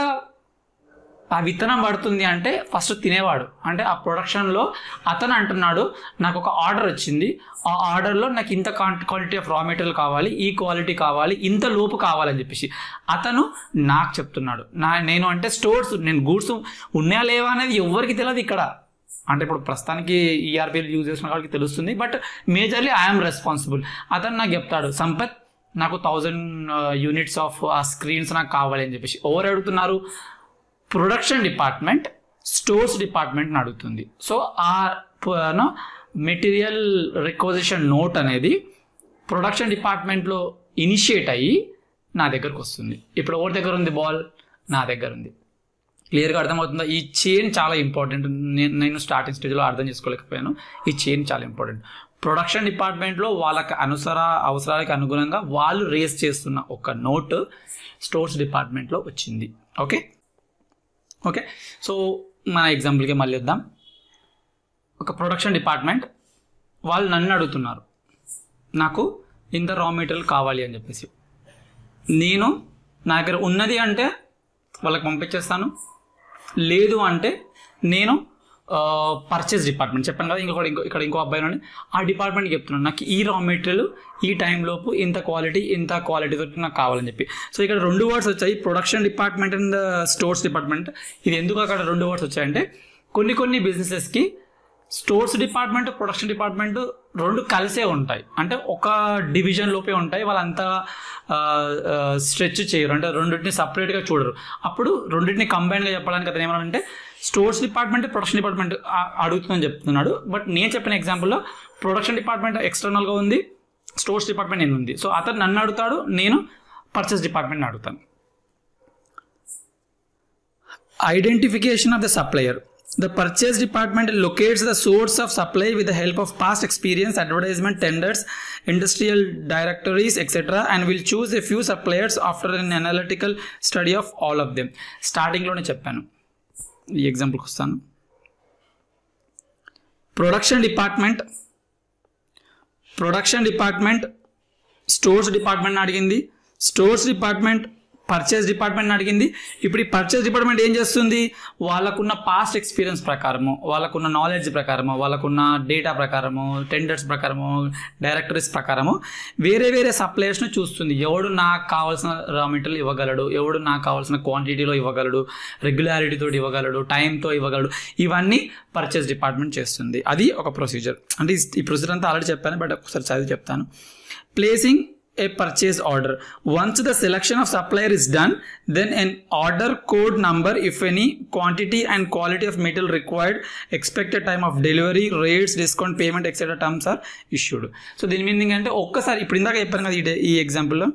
ఆ విత్తనం పడుతుంది అంటే ఫస్ట్ తినేవాడు అంటే ఆ ప్రొడక్షన్లో అతను అంటున్నాడు నాకు ఒక ఆర్డర్ వచ్చింది ఆ ఆర్డర్లో నాకు ఇంత క్వాలిటీ ఆఫ్ రా మెటీరియల్ కావాలి ఈ క్వాలిటీ కావాలి ఇంత లోపు కావాలని చెప్పేసి అతను నాకు చెప్తున్నాడు నా నేను అంటే స్టోర్స్ నేను గూడ్స్ ఉన్నాయా లేవా అనేది ఎవరికి తెలియదు ఇక్కడ అంటే ఇప్పుడు ప్రస్తుతానికి ఈఆర్పీలు యూజ్ చేసిన వాళ్ళకి తెలుస్తుంది బట్ మేజర్లీ ఐఎమ్ రెస్పాన్సిబుల్ అతను నాకు చెప్తాడు సంపత్ నాకు థౌజండ్ యూనిట్స్ ఆఫ్ ఆ స్క్రీన్స్ నాకు కావాలి అని చెప్పేసి ఎవరు అడుగుతున్నారు ప్రొడక్షన్ డిపార్ట్మెంట్ స్టోర్స్ డిపార్ట్మెంట్ని అడుగుతుంది సో ఆ మెటీరియల్ రిక్వజిషన్ నోట్ అనేది ప్రొడక్షన్ డిపార్ట్మెంట్లో ఇనిషియేట్ అయ్యి నా దగ్గరకు వస్తుంది ఇప్పుడు ఎవరి దగ్గర ఉంది బాల్ నా దగ్గర ఉంది క్లియర్గా అర్థమవుతుందా ఈ చైన్ చాలా ఇంపార్టెంట్ నేను నేను స్టార్టింగ్ స్టేజ్లో అర్థం చేసుకోలేకపోయాను ఈ చైన్ చాలా ఇంపార్టెంట్ ప్రొడక్షన్ డిపార్ట్మెంట్లో వాళ్ళకి అనుసర అవసరాలకు అనుగుణంగా వాళ్ళు రేస్ చేస్తున్న ఒక నోట్ స్టోర్స్ డిపార్ట్మెంట్లో వచ్చింది ఓకే ఓకే సో మన ఎగ్జాంపుల్కి మళ్ళీ ఇద్దాం ఒక ప్రొడక్షన్ డిపార్ట్మెంట్ వాళ్ళు నన్ను అడుగుతున్నారు నాకు ఇంత రా మెటీరియల్ కావాలి అని చెప్పేసి నేను నా దగ్గర ఉన్నది అంటే వాళ్ళకి పంపించేస్తాను లేదు అంటే నేను పర్చేస్ డిపార్ట్మెంట్ చెప్పాను కదా ఇంకొకటి ఇంకో ఇక్కడ ఇంకో అబ్బాయి నుండి ఆ డిపార్ట్మెంట్కి చెప్తున్నాను నాకు ఈ రా మెటీరియల్ ఈ టైంలోపు ఇంత క్వాలిటీ ఇంత క్వాలిటీ తోటి నాకు కావాలని చెప్పి సో ఇక్కడ రెండు వర్డ్స్ వచ్చాయి production department and stores department ఇది ఎందుకు అక్కడ రెండు వర్డ్స్ వచ్చాయంటే కొన్ని కొన్ని బిజినెసెస్కి స్టోర్స్ డిపార్ట్మెంట్ ప్రొడక్షన్ డిపార్ట్మెంట్ రెండు కలిసే ఉంటాయి అంటే ఒక డివిజన్ లోపే ఉంటాయి వాళ్ళంతా స్ట్రెచ్ చేయరు అంటే రెండింటిని సపరేట్గా చూడరు అప్పుడు రెండింటిని కంబైన్గా చెప్పడానికి అతను ఏమన్నాడంటే స్టోర్స్ డిపార్ట్మెంట్ ప్రొడక్షన్ డిపార్ట్మెంట్ అడుగుతుందని చెప్తున్నాడు బట్ నేను చెప్పిన ఎగ్జాంపుల్లో ప్రొడక్షన్ డిపార్ట్మెంట్ ఎక్స్టర్నల్గా ఉంది స్టోర్స్ డిపార్ట్మెంట్ నేను ఉంది సో అతను నన్ను అడుగుతాడు నేను పర్చేస్ డిపార్ట్మెంట్ని అడుగుతాను identification of the supplier the purchase department locates the source of supply with the help of past experience advertisement tenders industrial directories etc and will choose a few suppliers after an analytical study of all of them starting లోనే చెప్పాను ఈ ఎగ్జాంపుల్కి వస్తాను production department production department stores department అడిగింది stores department purchase department అడిగింది ఇప్పుడు ఈ purchase department ఏం చేస్తుంది వాళ్ళకున్న పాస్ట్ ఎక్స్పీరియన్స్ ప్రకారము వాళ్ళకున్న నాలెడ్జ్ ప్రకారము వాళ్ళకున్న డేటా ప్రకారము టెండర్స్ ప్రకారము డైరెక్టరీస్ ప్రకారము వేరే వేరే సప్లయర్స్ని చూస్తుంది ఎవడు నాకు కావాల్సిన రా మెటీరియల్ ఇవ్వగలడు ఎవడు నాకు కావాల్సిన క్వాంటిటీలో ఇవ్వగలడు రెగ్యులారిటీతో ఇవ్వగలడు టైంతో ఇవ్వగలడు ఇవన్నీ పర్చేస్ డిపార్ట్మెంట్ చేస్తుంది అది ఒక ప్రొసీజర్ అంటే ఈ- ఈ ప్రొసీజర్ అంతా ఆల్రెడీ చెప్పాను బట్ ఒకసారి చదివి చెప్తాను placing a purchase order once the selection of supplier is done then an order code number if any quantity and quality of material required expected time of delivery rates discount payment etc terms are issued so దీని meaning అంటే ఒక్కసారి ఇప్పుడు ఇందాక చెప్పాను కదా ఈ day- ఈ ఎగ్జాంపుల్లో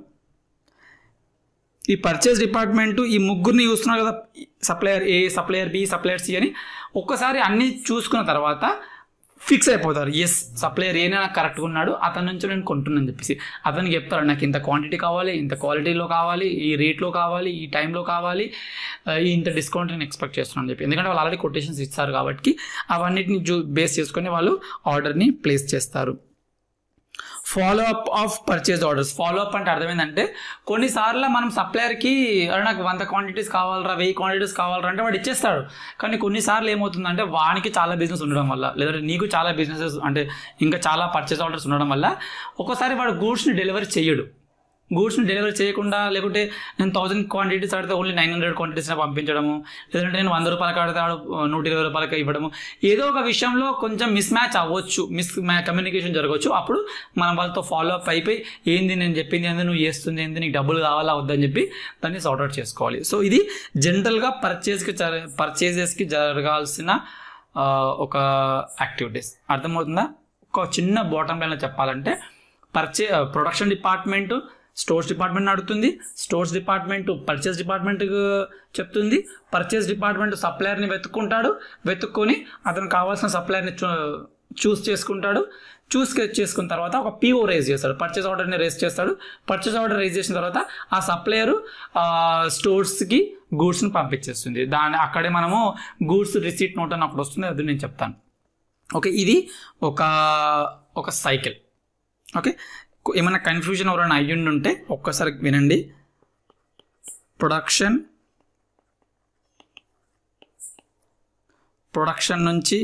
ఈ పర్చేస్ డిపార్ట్మెంట్ ఈ ముగ్గురిని చూస్తున్నారు కదా supplier A supplier B supplier C అని ఒక్కసారి అన్ని చూసుకున్న తర్వాత ఫిక్స్ అయిపోతారు ఎస్ సప్లయర్ ఏనే నాకు కరెక్ట్గా ఉన్నాడు అతని నుంచి నేను కొంటున్నాను చెప్పేసి అతనికి చెప్తారు నాకు ఇంత క్వాంటిటీ కావాలి ఇంత క్వాలిటీలో కావాలి ఈ రేట్లో కావాలి ఈ టైంలో కావాలి ఆ, ఈ ఇంత డిస్కౌంట్ నేను ఎక్స్పెక్ట్ చేస్తున్నాను అని చెప్పి ఎందుకంటే వాళ్ళు ఆల్రెడీ కొటేషన్స్ ఇస్తారు కాబట్టి అవన్నిటిని చూ బేస్ చేసుకొని వాళ్ళు ఆర్డర్ని ప్లేస్ చేస్తారు follow up of purchase orders follow up అంటే అర్థమైందంటే కొన్నిసార్లు మనం సప్లయర్కి అరే నాకు వంద క్వాంటిటీస్ కావాలరా వెయ్యి క్వాంటిటీస్ కావాలరా అంటే వాడు ఇచ్చేస్తాడు కానీ కొన్నిసార్లు ఏమవుతుందంటే వానికి చాలా బిజినెస్ ఉండడం వల్ల లేదంటే నీకు చాలా బిజినెసెస్ అంటే ఇంకా చాలా పర్చేజ్ ఆర్డర్స్ ఉండడం వల్ల ఒక్కోసారి వాడు గూడ్స్ని డెలివరీ చేయడు గూడ్స్ని డెలివరీ చేయకుండా లేకుంటే నేను థౌసండ్ క్వాంటిటీస్ ఆడితే ఓన్లీ నైన్ హండ్రెడ్ క్వాంటిటీస్ పంపించడము లేదంటే నేను వంద రూపాయలకి ఆడితే ఆడు నూట ఇరవై రూపాయలకి ఇవ్వడము ఏదో ఒక విషయంలో కొంచెం మిస్ మ్యాచ్ అవ్వచ్చు మిస్ కమ్యూనికేషన్ జరగవచ్చు అప్పుడు మనం వాళ్ళతో ఫాలో అప్ అయిపోయి ఏంది నేను చెప్పింది ఏంది నువ్వు చేస్తుంది ఏంది నీకు డబ్బులు కావాలా వద్దని చెప్పి దాన్ని సార్ట్ అవుట్ చేసుకోవాలి సో ఇది జనరల్గా పర్చేస్కి పర్చేజెస్కి జరగాల్సిన ఆ, ఒక యాక్టివిటీస్ అర్థమవుతుందా ఒక చిన్న బాటమ్ లైన్లో చెప్పాలంటే పర్చే ప్రొడక్షన్ డిపార్ట్మెంట్ స్టోర్స్ డిపార్ట్మెంట్ అడుగుతుంది స్టోర్స్ డిపార్ట్మెంట్ పర్చేస్ డిపార్ట్మెంట్ చెప్తుంది పర్చేస్ డిపార్ట్మెంట్ సప్లయర్ని వెతుక్కుంటాడు వెతుక్కొని అతనికి కావాల్సిన సప్లయర్ని చూస్ చేసుకుంటాడు చూస్ చేసుకున్న తర్వాత ఒక పీఓ రేజ్ చేస్తాడు పర్చేస్ ఆర్డర్ని రేజ్ చేస్తాడు పర్చేస్ ఆర్డర్ రేజ్ చేసిన తర్వాత ఆ సప్లయరు స్టోర్స్కి గూడ్స్ని పంపించేస్తుంది దాని అక్కడే మనము గూడ్స్ రిసీట్ నోట్ అని అక్కడ వస్తుంది అది నేను చెప్తాను ఓకే ఇది ఒక ఒక సైకిల్ ఓకే ఏమైనా కన్ఫ్యూజన్ ఎవరైనా అయ్యుండి ఉంటే ఒక్కసారి వినండి ప్రొడక్షన్ ప్రొడక్షన్ నుంచి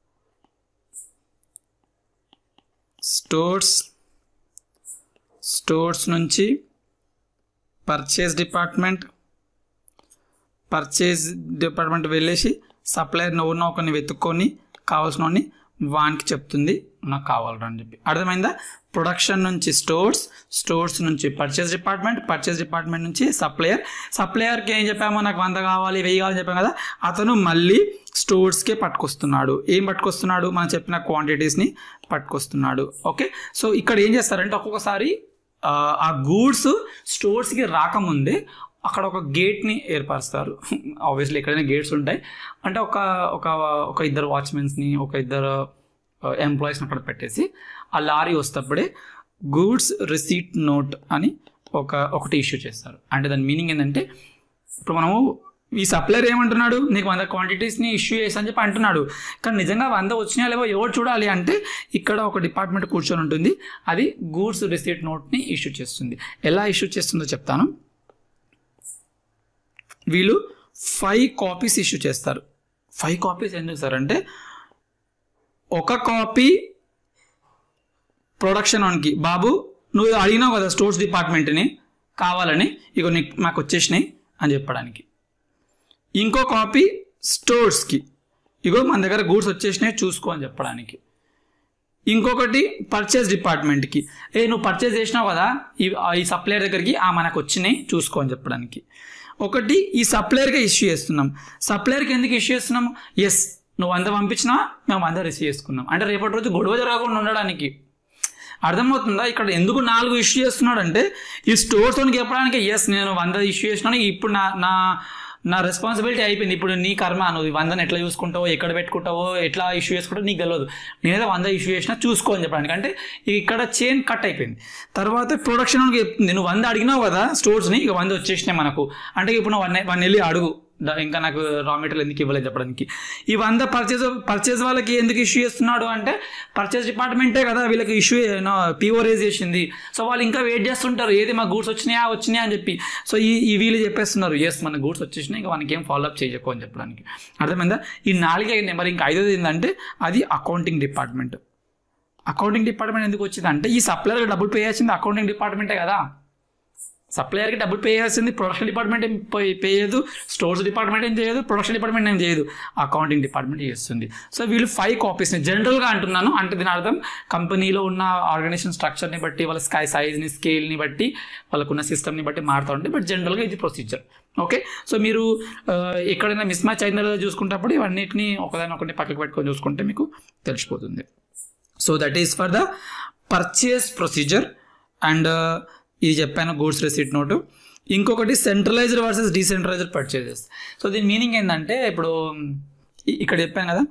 స్టోర్స్ స్టోర్స్ నుంచి పర్చేస్ డిపార్ట్మెంట్ పర్చేజ్ డిపార్ట్మెంట్ వెళ్ళేసి సప్లయర్ ఎవరినో ఒకరిని వెతుక్కొని కావాల్సిన వానికి చెప్తుంది నాకు కావాలరా అని చెప్పి అర్థమైందా ప్రొడక్షన్ నుంచి స్టోర్స్ స్టోర్స్ నుంచి పర్చేస్ డిపార్ట్మెంట్ పర్చేస్ డిపార్ట్మెంట్ నుంచి సప్లయర్ సప్లయర్కి ఏం చెప్పామో నాకు వంద కావాలి వెయ్యి కావాలని చెప్పాం కదా అతను మళ్ళీ స్టోర్స్కే పట్టుకొస్తున్నాడు ఏం పట్టుకొస్తున్నాడు మనం చెప్పిన క్వాంటిటీస్ని పట్టుకొస్తున్నాడు ఓకే సో ఇక్కడ ఏం చేస్తారంటే ఒక్కొక్కసారి ఆ, ఆ గూడ్స్ స్టోర్స్కి రాకముందే అక్కడ ఒక గేట్ని ఏర్పరుస్తారు ఆబ్వియస్లీ ఎక్కడైనా గేట్స్ ఉంటాయి అంటే ఒక ఒక ఒక ఇద్దరు వాచ్మెన్స్ని ఒక ఇద్దరు ఎంప్లాయీస్ని అక్కడ పెట్టేసి ఆ లారీ వస్తేప్పుడే గూడ్స్ రిసీట్ నోట్ అని ఒక ఒకటి ఇష్యూ చేస్తారు అంటే దాని మీనింగ్ ఏంటంటే ఇప్పుడు మనము ఈ సప్లయర్ ఏమంటున్నాడు నీకు వంద క్వాంటిటీస్ని ఇష్యూ చేసి అని చెప్పి అంటున్నాడు కానీ నిజంగా వంద వచ్చినా లేవో ఎవరు చూడాలి అంటే ఇక్కడ ఒక డిపార్ట్మెంట్ కూర్చొని ఉంటుంది అది గూడ్స్ రిసీట్ నోట్ని ఇష్యూ చేస్తుంది ఎలా ఇష్యూ చేస్తుందో చెప్తాను వీళ్ళు ఫైవ్ కాపీస్ ఇష్యూ చేస్తారు ఫైవ్ కాపీస్ ఎందుకు సార్ అంటే ఒక కాపీ ప్రొడక్షన్ వన్కి బాబు నువ్వు అడిగినావు కదా స్టోర్స్ డిపార్ట్మెంట్ని కావాలని ఇగో నీకు మాకు వచ్చేసినాయి అని చెప్పడానికి ఇంకో కాపీ స్టోర్స్కి ఇగో మన దగ్గర గూడ్స్ వచ్చేసినాయి చూసుకో అని చెప్పడానికి ఇంకొకటి పర్చేస్ డిపార్ట్మెంట్కి ఏ నువ్వు పర్చేస్ చేసినావు కదా ఈ ఈ సప్లయర్ దగ్గరికి ఆ మనకు వచ్చినాయి చూసుకో అని చెప్పడానికి ఒకటి ఈ సప్లయర్గా ఇష్యూ చేస్తున్నాం సప్లయర్కి ఎందుకు ఇష్యూ చేస్తున్నాము ఎస్ నువ్వు వంద పంపించినా మేము వంద రిసీవ్ చేసుకున్నాం అంటే రేపటి రోజు గొడవ జరగకుండా ఉండడానికి అర్థమవుతుందా ఇక్కడ ఎందుకు నాలుగు ఇష్యూ చేస్తున్నాడు అంటే ఈ స్టోర్స్ అని చెప్పడానికి ఎస్ నేను వంద ఇష్యూ చేసినాను ఇప్పుడు నా నా నా రెస్పాన్సిబిలిటీ అయిపోయింది ఇప్పుడు నీ కర్మ నువ్వు ఈ వందని ఎట్లా చూసుకుంటావో ఎక్కడ పెట్టుకుంటావో ఎట్లా ఇష్యూ చేసుకుంటావో నీకు తెలియదు నేనేదో వంద ఇష్యూ చేసినా చూసుకో అని చెప్పడానికి అంటే ఇక్కడ చైన్ కట్ అయిపోయింది తర్వాత ప్రొడక్షన్ చెప్తుంది నువ్వు వంద అడిగినావు కదా స్టోర్స్ని ఇక వంద వచ్చేసినాయి మనకు అంటే ఇప్పుడు నువ్వు వన్ వన్ వెళ్ళి అడుగు దా- ఇంకా నాకు రా మెటీరియల్ ఎందుకు ఇవ్వలేదు చెప్పడానికి ఈ వంద పర్చేజ్ పర్చేజ్ వాళ్ళకి ఎందుకు ఇష్యూ చేస్తున్నాడు అంటే పర్చేజ్ డిపార్ట్మెంటే కదా వీళ్ళకి ఇష్యూ పీఓ రేజ్ చేసింది సో వాళ్ళు ఇంకా వెయిట్ చేస్తుంటారు ఏది మా గూడ్స్ వచ్చినాయా వచ్చినాయా అని చెప్పి సో ఈ ఈ వీళ్ళు చెప్పేస్తున్నారు ఎస్ మన గూడ్స్ వచ్చేసినాయి ఇంకా మనకి ఏం ఫాలో అప్ చేయకు అని చెప్పడానికి అర్థమైందా ఈ నాలుగే నెంబర్ ఇంకా ఐదోది ఏంటంటే అది అకౌంటింగ్ డిపార్ట్మెంట్ అకౌంటింగ్ డిపార్ట్మెంట్ ఎందుకు వచ్చింది అంటే ఈ సప్లైర్కి డబ్బులు పే చేసింది అకౌంటింగ్ డిపార్ట్మెంటే కదా సప్లయర్కి డబ్బులు పే చేయాల్సింది ప్రొడక్షన్ డిపార్ట్మెంట్ ఏం పే పే చేయదు స్టోర్స్ డిపార్ట్మెంట్ ఏం చేయదు ప్రొడక్షన్ డిపార్ట్మెంట్ ఏం చేయదు అకౌంటింగ్ డిపార్ట్మెంట్ చేస్తుంది సో వీళ్ళు ఫైవ్ కాపీస్ని జనరల్గా అంటున్నాను అంటే దీని అర్థం కంపెనీలో ఉన్న ఆర్గనైజేషన్ స్ట్రక్చర్ని బట్టి వాళ్ళ స్కై సైజ్ని స్కేల్ని బట్టి వాళ్ళకున్న సిస్టమ్ని బట్టి మారుతూ ఉంటాయి బట్ జనరల్గా ఇది ప్రొసీజర్ ఓకే సో మీరు ఆ, ఎక్కడైనా మిస్ మ్యాచ్ అయిందో చూసుకుంటప్పుడు ఇవన్నిటిని ఒకదాని ఒకటి పక్కకు పెట్టుకొని చూసుకుంటే మీకు తెలిసిపోతుంది so that is for the purchase procedure and ఇది చెప్పాను గూడ్స్ రెసిట్ నోటు ఇంకొకటి centralised versus decentralised purchases so దీని మీనింగ్ ఏంటంటే ఇప్పుడు ఇ- ఇక్కడ చెప్పాను కదా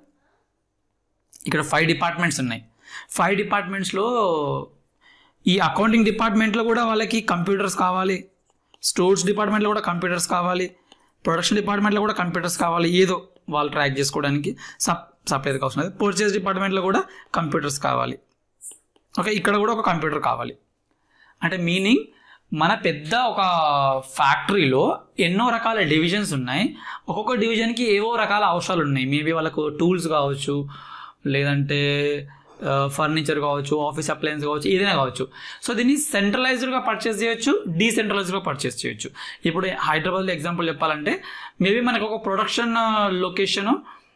ఇక్కడ ఫైవ్ డిపార్ట్మెంట్స్ ఉన్నాయి ఫైవ్ డిపార్ట్మెంట్స్లో ఈ అకౌంటింగ్ డిపార్ట్మెంట్లో కూడా వాళ్ళకి కంప్యూటర్స్ కావాలి స్టోర్స్ డిపార్ట్మెంట్లో కూడా కంప్యూటర్స్ కావాలి ప్రొడక్షన్ డిపార్ట్మెంట్లో కూడా కంప్యూటర్స్ కావాలి ఏదో వాళ్ళు ట్రాక్ చేసుకోవడానికి సప్ సప్లైకి అవసరం లేదు పర్చేస్ డిపార్ట్మెంట్లో కూడా కంప్యూటర్స్ కావాలి ఓకే ఇక్కడ కూడా ఒక కంప్యూటర్ కావాలి అంటే మీనింగ్ మన పెద్ద ఒక ఫ్యాక్టరీలో ఎన్నో రకాల డివిజన్స్ ఉన్నాయి ఒక్కొక్క డివిజన్కి ఏవో రకాల అవసరాలు ఉన్నాయి మేబీ వాళ్ళకు టూల్స్ కావచ్చు లేదంటే ఫర్నిచర్ కావచ్చు ఆఫీస్ అప్లయన్స్ కావచ్చు ఏదైనా కావచ్చు సో దీన్ని సెంట్రలైజ్డ్గా పర్చేస్ చేయొచ్చు డీసెంట్రలైజ్డ్గా పర్చేస్ చేయొచ్చు ఇప్పుడు హైదరాబాద్లో ఎగ్జాంపుల్ చెప్పాలంటే మేబీ మనకు ఒక ప్రొడక్షన్ లొకేషను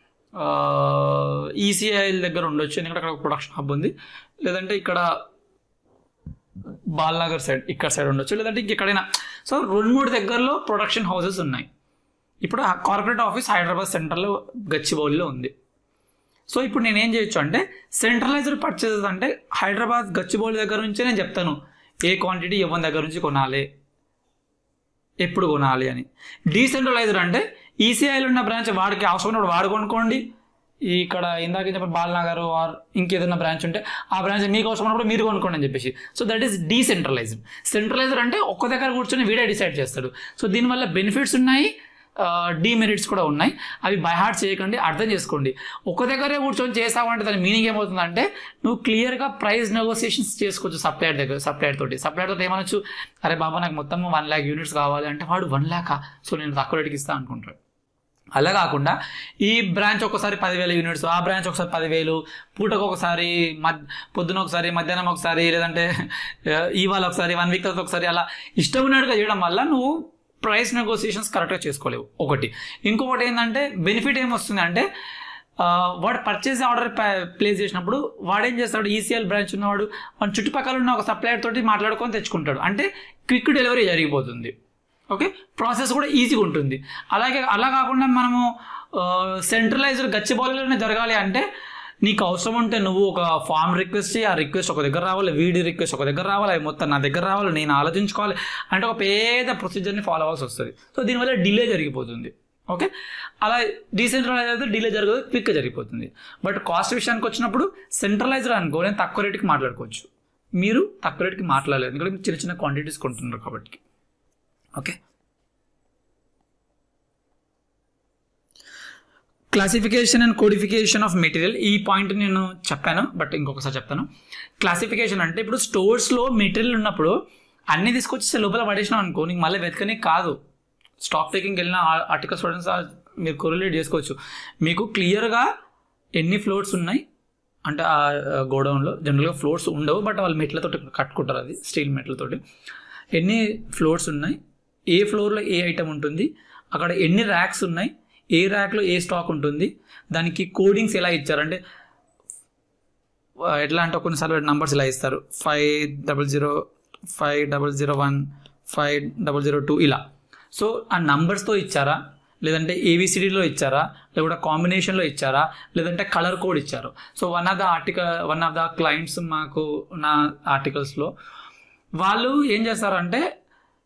ఈసీఐఎల్ దగ్గర ఉండొచ్చు ఎందుకంటే అక్కడ ఒక ప్రొడక్షన్ హబ్ ఉంది లేదంటే ఇక్కడ బాల్నగర్ సైడ్ ఇక్కడ సైడ్ ఉండొచ్చు లేదంటే ఇంకెక్కడైనా సో రెండు మూడు దగ్గరలో ప్రొడక్షన్ హౌసెస్ ఉన్నాయి ఇప్పుడు ఆ కార్పొరేట్ ఆఫీస్ హైదరాబాద్ సెంటర్లో గచ్చిబౌలిలో ఉంది సో ఇప్పుడు నేను ఏం చేయొచ్చు అంటే సెంట్రలైజ్డ్ పర్చేసెస్ అంటే హైదరాబాద్ గచ్చిబౌలి దగ్గర నుంచే నేను చెప్తాను ఏ క్వాంటిటీ ఎవరి దగ్గర నుంచి కొనాలి ఎప్పుడు కొనాలి అని డీసెంట్రలైజ్డ్ అంటే ఈసీఐలో ఉన్న బ్రాంచ్ వాడికి అవసరం ఉన్నప్పుడు వాడు కొనుక్కోండి ఈ ఇక్కడ ఇందాక చెప్పిన బాలనగర్ ఆర్ ఇంకేదైనా బ్రాంచ్ ఉంటే ఆ బ్రాంచ్ మీకు అవసరం ఉన్నప్పుడు మీరు కొనుక్కోండి అని చెప్పేసి so that is decentralised centralised అంటే ఒక్క దగ్గర కూర్చొని వీడే డిసైడ్ చేస్తాడు సో దీనివల్ల బెనిఫిట్స్ ఉన్నాయి డీమెరిట్స్ కూడా ఉన్నాయి అవి బై హార్ట్ చేయకండి అర్థం చేసుకోండి ఒక దగ్గరే కూర్చొని చేసావంటే దాని మీనింగ్ ఏమవుతుందంటే నువ్వు క్లియర్గా ప్రైస్ నెగోసియేషన్స్ చేసుకోవచ్చు సప్లైర్ దగ్గర సప్లైర్ తోటి సప్లైర్ తోటి ఏమనొచ్చు అరే బాబా నాకు మొత్తం వన్ ల్యాక్ యూనిట్స్ కావాలి అంటే వాడు వన్ ల్యాకా సో నేను తక్కువ రేటుకి ఇస్తాను అనుకుంటాడు అలా కాకుండా ఈ బ్రాంచ్ ఒకసారి పదివేల యూనిట్స్ ఆ బ్రాంచ్ ఒకసారి పదివేలు పూటకు ఒకసారి మద్ పొద్దున ఒకసారి మధ్యాహ్నం ఒకసారి లేదంటే ఆ, ఇవాళ ఒకసారి వన్ వీక్ తర్వాత ఒకసారి అలా ఇష్టం ఉన్నట్టుగా చేయడం వల్ల నువ్వు ప్రైస్ నెగోసియేషన్స్ కరెక్ట్గా చేసుకోలేవు ఒకటి ఇంకొకటి ఏంటంటే బెనిఫిట్ ఏమొస్తుంది అంటే ఆ, వాడు పర్చేస్ ఆర్డర్ ప్లేస్ చేసినప్పుడు వాడు ఏం చేస్తాడు ఈసీఎల్ బ్రాంచ్ ఉన్నవాడు మన చుట్టుపక్కల ఉన్న ఒక సప్లయర్ తోటి మాట్లాడుకొని తెచ్చుకుంటాడు అంటే క్విక్ డెలివరీ జరిగిపోతుంది ఓకే ప్రాసెస్ కూడా ఈజీగా ఉంటుంది అలాగే అలా కాకుండా మనము సెంట్రలైజ్డ్ గచ్చిబౌలిలోనే జరగాలి అంటే నీకు అవసరం ఉంటే నువ్వు ఒక ఫామ్ రిక్వెస్ట్ చేయి ఆ రిక్వెస్ట్ ఒక దగ్గర రావాలి వీడి రిక్వెస్ట్ ఒక దగ్గర రావాలి అవి మొత్తం నా దగ్గర రావాలి నేను ఆలోచించుకోవాలి అంటే ఒక పేద ప్రొసీజర్ని ఫాలో అవ్వాల్సి వస్తుంది సో దీనివల్ల డిలే జరిగిపోతుంది ఓకే అలా డీసెంట్రలైజ్ అయితే డిలే జరగదు క్విక్గా జరిగిపోతుంది బట్ కాస్ట్ విషయానికి వచ్చినప్పుడు సెంట్రలైజ్డ్ అనుకో నేను తక్కువ రేటుకి మాట్లాడుకోవచ్చు మీరు తక్కువ రేటుకి మాట్లాడలేదు ఎందుకంటే మీరు చిన్న చిన్న క్వాంటిటీస్ కొంటున్నారు కాబట్టి okay classification and codification of material ఈ పాయింట్ నేను చెప్పాను బట్ ఇంకొకసారి చెప్తాను క్లాసిఫికేషన్ అంటే ఇప్పుడు స్టోర్స్లో మెటీరియల్ ఉన్నప్పుడు అన్ని తీసుకొచ్చి లోపల పడేసినాం అనుకో నీకు మళ్ళీ వెతకనే కాదు స్టాక్ టేకింగ్ వెళ్ళిన ఆర్టికల్ స్టూడెంట్స్ మీరు కొరిలేట్ చేసుకోవచ్చు మీకు క్లియర్గా ఎన్ని ఫ్లోర్స్ ఉన్నాయి అంటే ఆ గోడౌన్లో జనరల్గా ఫ్లోర్స్ ఉండవు బట్ వాళ్ళు మెట్లతో కట్టుకుంటారు అది స్టీల్ మెట్లతోటి ఎన్ని ఫ్లోర్స్ ఉన్నాయి ఏ ఫ్లోర్లో ఏ ఐటమ్ ఉంటుంది అక్కడ ఎన్ని ర్యాక్స్ ఉన్నాయి ఏ ర్యాక్లో ఏ స్టాక్ ఉంటుంది దానికి కోడింగ్స్ ఎలా ఇచ్చారు అంటే ఆ, ఎట్లా అంటే కొన్నిసార్లు నంబర్స్ ఇలా ఇస్తారు five double zero five double zero one five double zero two ఇలా సో ఆ నంబర్స్తో ఇచ్చారా లేదంటే ఏబిసిడిలో ఇచ్చారా లేకుంటే కాంబినేషన్లో ఇచ్చారా లేదంటే కలర్ కోడ్ ఇచ్చారు so one of the article one of the clients మాకు నా ఆర్టికల్స్లో వాళ్ళు ఏం చేస్తారంటే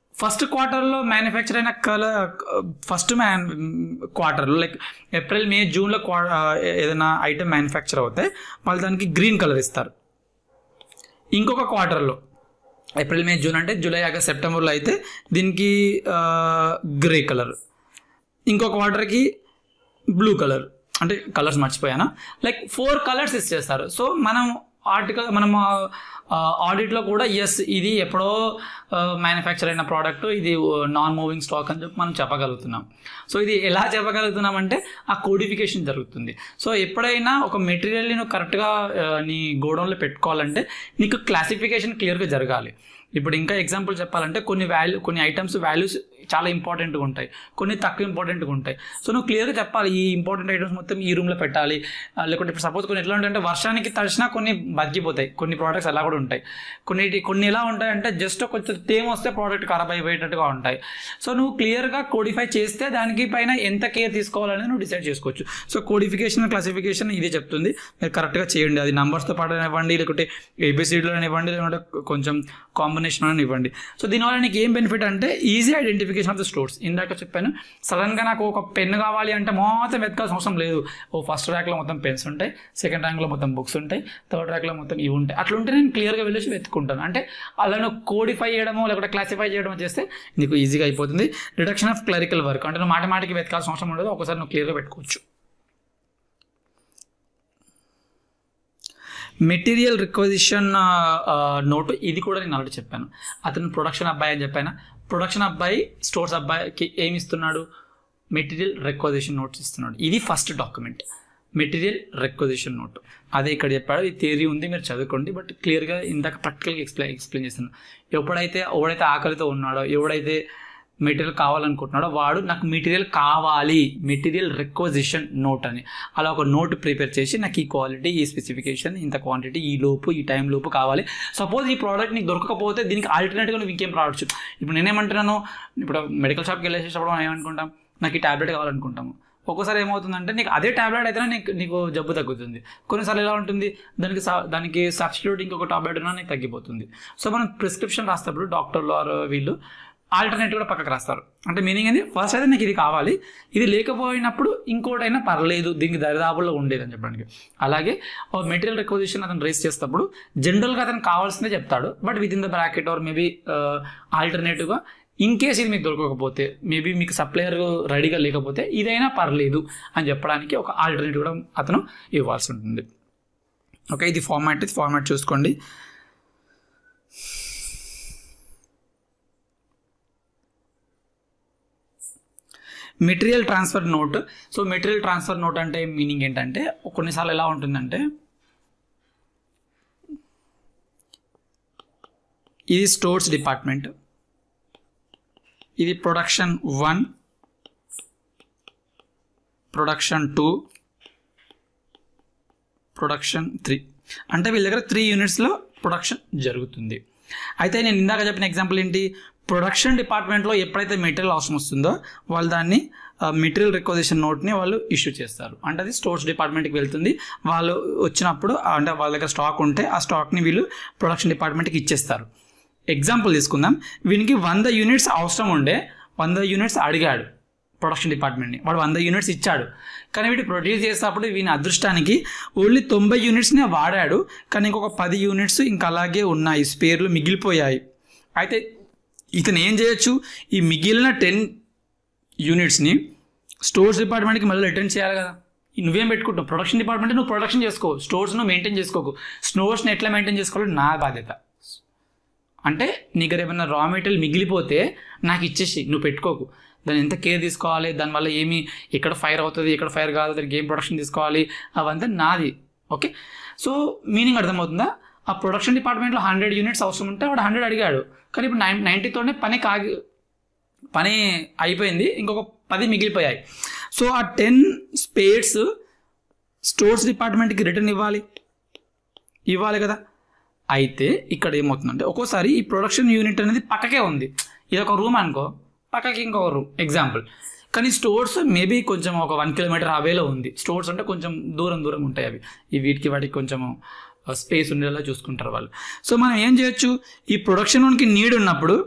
ఫస్ట్ క్వార్టర్లో మ్యానుఫ్యాక్చర్ అయిన కలర్ ఫస్ట్ మ్యాన్ క్వార్టర్లో లైక్ ఏప్రిల్ మే జూన్లో క్వా ఏదైనా ఐటమ్ మ్యానుఫ్యాక్చర్ అవుతే వాళ్ళు దానికి గ్రీన్ కలర్ ఇస్తారు ఇంకొక క్వార్టర్లో ఏప్రిల్ మే జూన్ అంటే జూలై ఆగస్ట్ సెప్టెంబర్లో అయితే దీనికి గ్రే కలర్ ఇంకో క్వార్టర్కి బ్లూ కలర్ అంటే కలర్స్ మర్చిపోయాను లైక్ ఫోర్ కలర్స్ ఇచ్చేస్తారు సో మనం ఆర్టికల్ మనం ఆడిట్లో కూడా ఎస్ ఇది ఎప్పుడో మ్యానుఫ్యాక్చర్ అయిన ప్రోడక్ట్ ఇది నాన్ మూవింగ్ స్టాక్ అని చెప్పి మనం చెప్పగలుగుతున్నాం సో ఇది ఎలా చెప్పగలుగుతున్నాం అంటే ఆ కోడిఫికేషన్ జరుగుతుంది సో ఎప్పుడైనా ఒక మెటీరియల్ని నువ్వు కరెక్ట్గా నీ గోడౌన్లో పెట్టుకోవాలంటే నీకు క్లాసిఫికేషన్ క్లియర్గా జరగాలి ఇప్పుడు ఇంకా ఎగ్జాంపుల్ చెప్పాలంటే కొన్ని వాల్యూ కొన్ని ఐటమ్స్ వాల్యూస్ చాలా ఇంపార్టెంట్గా ఉంటాయి కొన్ని తక్కువ ఇంపార్టెంట్గా ఉంటాయి సో నువ్వు క్లియర్గా చెప్పాలి ఈ ఇంపార్టెంట్ ఐటమ్స్ మొత్తం ఈ రూమ్లో పెట్టాలి ఆ, లేకుంటే ఇప్పుడు సపోజ్ కొన్ని ఎట్లా ఉంటాయంటే వర్షానికి తడిచినా కొన్ని బతికిపోతాయి కొన్ని ప్రోడక్ట్స్ అలా కూడా ఉంటాయి కొన్ని కొన్ని ఎలా ఉంటాయి అంటే జస్ట్ కొంచెం తేమ వస్తే ప్రోడక్ట్ ఖరాబ్ అయిపోయేటట్టుగా ఉంటాయి సో నువ్వు క్లియర్గా కోడిఫై చేస్తే దానికి పైన ఎంత కేర్ తీసుకోవాలనేది నువ్వు డిసైడ్ చేసుకోవచ్చు సో కోడిఫికేషన్ క్లాసిఫికేషన్ ఇదే చెప్తుంది మీరు కరెక్ట్గా చేయండి అది నంబర్స్తో పాటు ఇవ్వండి లేకుంటే ఏబిసిడీలో ఇవ్వండి లేకుంటే కొంచెం కాంబినేషన్ అని ఇవ్వండి సో దీనివల్ల నీకు ఏం బెనిఫిట్ అంటే easy identification of the stores ఇందాక చెప్పాను సడన్గా నాకు ఒక పెన్ కావాలి అంటే మొత్తం వెతకాల్సిన అవసరం లేదు ఓ ఫస్ట్ ర్యాక్లో మొత్తం పెన్స్ ఉంటాయి సెకండ్ ర్యాంక్లో మొత్తం బుక్స్ ఉంటాయి థర్డ్ ర్యాక్లో మొత్తం ఇవి ఉంటాయి అట్లుంటే నేను క్లియర్గా వెళ్ళేసి వెతుకుంటాను అంటే అలా నువ్వు కోడిఫై చేయడమో లేకపోతే క్లాసిఫై చేయడమో చేస్తే నీకు ఈజీగా అయిపోతుంది రిడక్షన్ ఆఫ్ క్లరికల్ వర్క్ అంటే నువ్వు మాట మాటికి వెతకాల్సిన అవసరం ఉండదు ఒకసారి నువ్వు క్లియర్గా పెట్టుకోవచ్చు మెటీరియల్ రిక్వజిషన్ నోటు ఇది కూడా నేను ఆల్రెడీ చెప్పాను అతను ప్రొడక్షన్ అబ్బాయి అని చెప్పాను ప్రొడక్షన్ అబ్బాయి స్టోర్స్ అబ్బాయికి ఏమి ఇస్తున్నాడు మెటీరియల్ రిక్వజిషన్ నోట్స్ ఇస్తున్నాడు ఇది first document material requisition note అదే ఇక్కడ చెప్పాడు ఈ థియరీ ఉంది మీరు చదువుకోండి బట్ క్లియర్గా ఇందాక ప్రాక్టికల్గా ఎక్స్ప్లెయిన్ ఎక్స్ప్లెయిన్ చేస్తున్నాను ఎప్పుడైతే ఎవడైతే ఆకలితో ఉన్నాడో ఎవడైతే మెటీరియల్ కావాలనుకుంటున్నాడో వాడు నాకు మెటీరియల్ కావాలి మెటీరియల్ రిక్వజిషన్ నోట్ అని అలా ఒక నోట్ ప్రిపేర్ చేసి నాకు ఈ క్వాలిటీ ఈ స్పెసిఫికేషన్ ఇంత క్వాంటిటీ ఈ లోపు ఈ టైం లోపు కావాలి సపోజ్ ఈ ప్రోడక్ట్ నీకు దొరకకపోతే దీనికి ఆల్టర్నేట్గా నువ్వు ఇంకేం రావచ్చు ఇప్పుడు నేనేమంటున్నాను ఇప్పుడు మెడికల్ షాప్కి వెళ్ళేసేటప్పుడు మనం ఏమనుకుంటాం నాకు ఈ ట్యాబ్లెట్ కావాలనుకుంటాము ఒక్కోసారి ఏమవుతుందంటే నీకు అదే ట్యాబ్లెట్ అయితేనే నీకు నీకు జబ్బు తగ్గుతుంది కొన్నిసార్లు ఎలా ఉంటుంది దానికి స- దానికి సబ్స్టిట్యూట్ ఇంకొక టాబ్లెట్ ఉన్నా నీకు తగ్గిపోతుంది సో మనం ప్రిస్క్రిప్షన్ రాసేటప్పుడు డాక్టర్లు ఆర్ వీళ్ళు ఆల్టర్నేట్ కూడా పక్కకు రాస్తారు అంటే మీనింగ్ ఏంది ఫస్ట్ అయితే నాకు ఇది కావాలి ఇది లేకపోయినప్పుడు ఇంకోటైనా పర్లేదు దీనికి దరిదాపుల్లో ఉండేది అని చెప్పడానికి అలాగే మెటీరియల్ రిక్వజిషన్ అతను రేస్ చేసేటప్పుడు జనరల్గా అతను కావాల్సిందే చెప్తాడు but within the bracket or maybe ఆల్టర్నేటివ్గా ఇన్ కేస్ ఇది మీకు దొరకకపోతే మేబీ మీకు సప్లయర్ రెడీగా లేకపోతే ఇదైనా పర్లేదు అని చెప్పడానికి ఒక ఆల్టర్నేటివ్ కూడా అతను ఇవ్వాల్సి ఉంటుంది ఓకే ఇది ఫార్మాట్ ఇది ఫార్మాట్ చూసుకోండి material transfer note so material transfer note అంటే మీనింగ్ ఏంటంటే కొన్నిసార్లు ఎలా ఉంటుందంటే ఇది స్టోర్స్ డిపార్ట్మెంట్ ఇది production one production two production three అంటే వీళ్ళ దగ్గర త్రీ యూనిట్స్లో ప్రొడక్షన్ జరుగుతుంది అయితే నేను ఇందాక చెప్పిన ఎగ్జాంపుల్ ఏంటి ప్రొడక్షన్ డిపార్ట్మెంట్లో ఎప్పుడైతే మెటీరియల్ అవసరం వస్తుందో వాళ్ళు దాన్ని మెటీరియల్ రిక్వజిషన్ నోట్ని వాళ్ళు ఇష్యూ చేస్తారు అంటే అది స్టోర్స్ డిపార్ట్మెంట్కి వెళ్తుంది వాళ్ళు వచ్చినప్పుడు అంటే వాళ్ళ దగ్గర స్టాక్ ఉంటే ఆ స్టాక్ని వీళ్ళు ప్రొడక్షన్ డిపార్ట్మెంట్కి ఇచ్చేస్తారు ఎగ్జాంపుల్ తీసుకుందాం వీనికి వంద యూనిట్స్ అవసరం ఉండే వంద యూనిట్స్ అడిగాడు ప్రొడక్షన్ డిపార్ట్మెంట్ని వాడు వంద యూనిట్స్ ఇచ్చాడు కానీ వీడు ప్రొడ్యూస్ చేసేటప్పుడు వీని అదృష్టానికి ఓన్లీ తొంభై యూనిట్స్నే వాడాడు కానీ ఇంకొక పది యూనిట్స్ ఇంకా అలాగే ఉన్నాయి స్పేర్లు మిగిలిపోయాయి అయితే ఇతను ఏం చేయొచ్చు ఈ మిగిలిన టెన్ యూనిట్స్ని స్టోర్స్ డిపార్ట్మెంట్కి మళ్ళీ రిటర్న్ చేయాలి కదా నువ్వేం పెట్టుకుంటావు ప్రొడక్షన్ డిపార్ట్మెంట్ నువ్వు ప్రొడక్షన్ చేసుకో స్టోర్స్ నువ్వు మెయింటైన్ చేసుకోకు స్టోర్స్ని ఎట్లా మెయింటైన్ చేసుకోవాలో నా బాధ్యత అంటే నీ దగ్గర ఏమైనా రా మెటీరియల్ మిగిలిపోతే నాకు ఇచ్చేసి నువ్వు పెట్టుకోకు దాన్ని ఎంత కేర్ తీసుకోవాలి దానివల్ల ఏమి ఎక్కడ ఫైర్ అవుతుంది ఎక్కడ ఫైర్ కాదు దానికి ఏం ప్రొడక్షన్ తీసుకోవాలి అవంతా నాది ఓకే సో మీనింగ్ అర్థమవుతుందా ఆ ప్రొడక్షన్ డిపార్ట్మెంట్లో హండ్రెడ్ యూనిట్స్ అవసరం ఉంటే వాడు హండ్రెడ్ అడిగాడు కానీ ఇప్పుడు నైన్ నైంటీతోనే పని కాగి పని అయిపోయింది ఇంకొక పది మిగిలిపోయాయి సో ఆ టెన్ స్పేడ్స్ స్టోర్స్ డిపార్ట్మెంట్కి రిటర్న్ ఇవ్వాలి ఇవ్వాలి కదా అయితే ఇక్కడ ఏమవుతుందంటే ఒక్కోసారి ఈ ప్రొడక్షన్ యూనిట్ అనేది పక్కకే ఉంది ఇది ఒక రూమ్ అనుకో పక్కకి ఇంకొక రూమ్ ఎగ్జాంపుల్ కానీ స్టోర్స్ మేబీ కొంచెం ఒక వన్ కిలోమీటర్ అవేలో ఉంది స్టోర్స్ అంటే కొంచెం దూరం దూరం ఉంటాయి అవి ఈ వీటికి వాటికి కొంచెం స్పేస్ ఉండేలా చూసుకుంటారు వాళ్ళు సో మనం ఏం చేయొచ్చు ఈ ప్రొడక్షన్ వానికి నీడ్ ఉన్నప్పుడు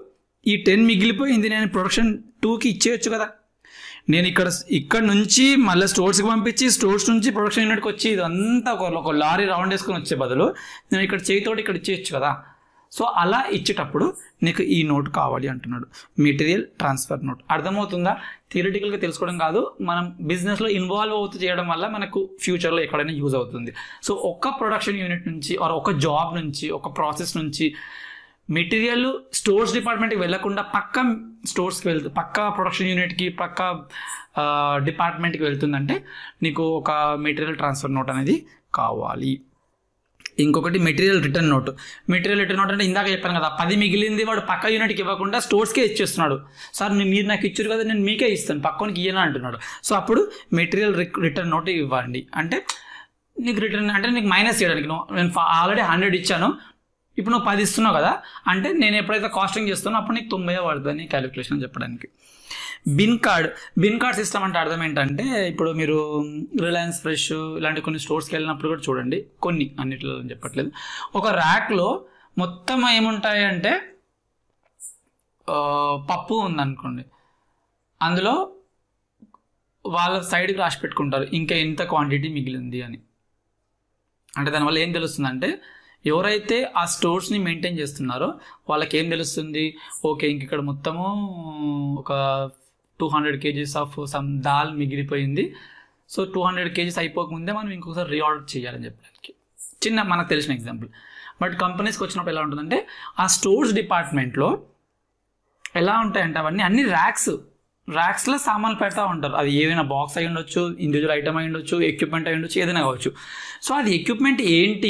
ఈ టెన్ మిగిలిపోయింది నేను ప్రొడక్షన్ టూకి ఇచ్చేయచ్చు కదా నేను ఇక్కడ ఇక్కడ నుంచి మళ్ళీ స్టోర్స్కి పంపించి స్టోర్స్ నుంచి ప్రొడక్షన్ యూనిట్కి వచ్చి ఇదంతా ఒక ఒక లారీ రౌండ్ వేసుకొని వచ్చే బదులు నేను ఇక్కడ చేయితోటి ఇక్కడ ఇచ్చేయచ్చు కదా సో అలా ఇచ్చేటప్పుడు నీకు ఈ నోట్ కావాలి అంటున్నాడు మెటీరియల్ ట్రాన్స్ఫర్ నోట్ అర్థమవుతుందా థియరిటికల్గా తెలుసుకోవడం కాదు మనం బిజినెస్లో ఇన్వాల్వ్ అవుతూ చేయడం వల్ల మనకు ఫ్యూచర్లో ఎక్కడైనా యూజ్ అవుతుంది సో ఒక్క ప్రొడక్షన్ యూనిట్ నుంచి ఆర్ ఒక జాబ్ నుంచి ఒక ప్రాసెస్ నుంచి మెటీరియల్ స్టోర్స్ డిపార్ట్మెంట్కి వెళ్లకుండా పక్క స్టోర్స్కి వెళ్తు పక్క ప్రొడక్షన్ యూనిట్కి పక్క డిపార్ట్మెంట్కి వెళ్తుందంటే నీకు ఒక మెటీరియల్ ట్రాన్స్ఫర్ నోట్ అనేది కావాలి ఇంకొకటి material return note material return note అంటే ఇందాక చెప్పాను కదా పది మిగిలింది వాడు పక్క యూనిట్కి ఇవ్వకుండా స్టోర్స్కే ఇచ్చేస్తున్నాడు సార్ మీ- మీరు నాకు ఇచ్చారు కదా నేను మీకే ఇస్తాను పక్కనికి ఇయ్యను అంటున్నాడు సో అప్పుడు మెటీరియల్ రిటర్న్ నోట్ ఇవ్వండి అంటే నీకు రిటర్న్ అంటే నీకు మైనస్ చేయడానికి నువ్వు నేను ఆల్రెడీ హండ్రెడ్ ఇచ్చాను ఇప్పుడు నువ్వు పది ఇస్తున్నావు కదా అంటే నేను ఎప్పుడైతే కాస్టింగ్ చేస్తానో అప్పుడు నీకు తొంభై పడుతుంది క్యాలిక్యులేషన్ చెప్పడానికి bin card bin card system అంటే అర్థం ఏంటంటే ఇప్పుడు మీరు రిలయన్స్ ఫ్రెష్ ఇలాంటి కొన్ని స్టోర్స్కి వెళ్ళినప్పుడు కూడా చూడండి కొన్ని అన్నిట్లో అని చెప్పట్లేదు ఒక ర్యాక్లో మొత్తం ఏముంటాయి అంటే ఆ, పప్పు ఉందనుకోండి అందులో వాళ్ళ సైడ్కి రాసి పెట్టుకుంటారు ఇంకా ఎంత క్వాంటిటీ మిగిలింది అని అంటే దానివల్ల ఏం తెలుస్తుందంటే ఎవరైతే ఆ స్టోర్స్ని మెయింటైన్ చేస్తున్నారో వాళ్ళకి ఏం తెలుస్తుంది ఓకే ఇంక ఇక్కడ మొత్తము ఒక two hundred kgs of some dal మిగిలిపోయింది సో టూ హండ్రెడ్ కేజీస్ అయిపోకముందే మనం ఇంకొకసారి రీఆర్డర్ చేయాలని చెప్పడానికి చిన్న మనకు తెలిసిన ఎగ్జాంపుల్ బట్ కంపెనీస్కి వచ్చినప్పుడు ఎలా ఉంటుందంటే ఆ స్టోర్స్ డిపార్ట్మెంట్లో ఎలా ఉంటాయంటే అవన్నీ అన్ని ర్యాక్స్ ర్యాక్స్లో సామాన్లు పెడతా ఉంటారు అది ఏదైనా బాక్స్ అయి ఉండొచ్చు ఇండివిజువల్ ఐటమ్ అయి ఉండొచ్చు ఎక్విప్మెంట్ అయి ఉండొచ్చు ఏదైనా కావచ్చు సో అది ఎక్విప్మెంట్ ఏంటి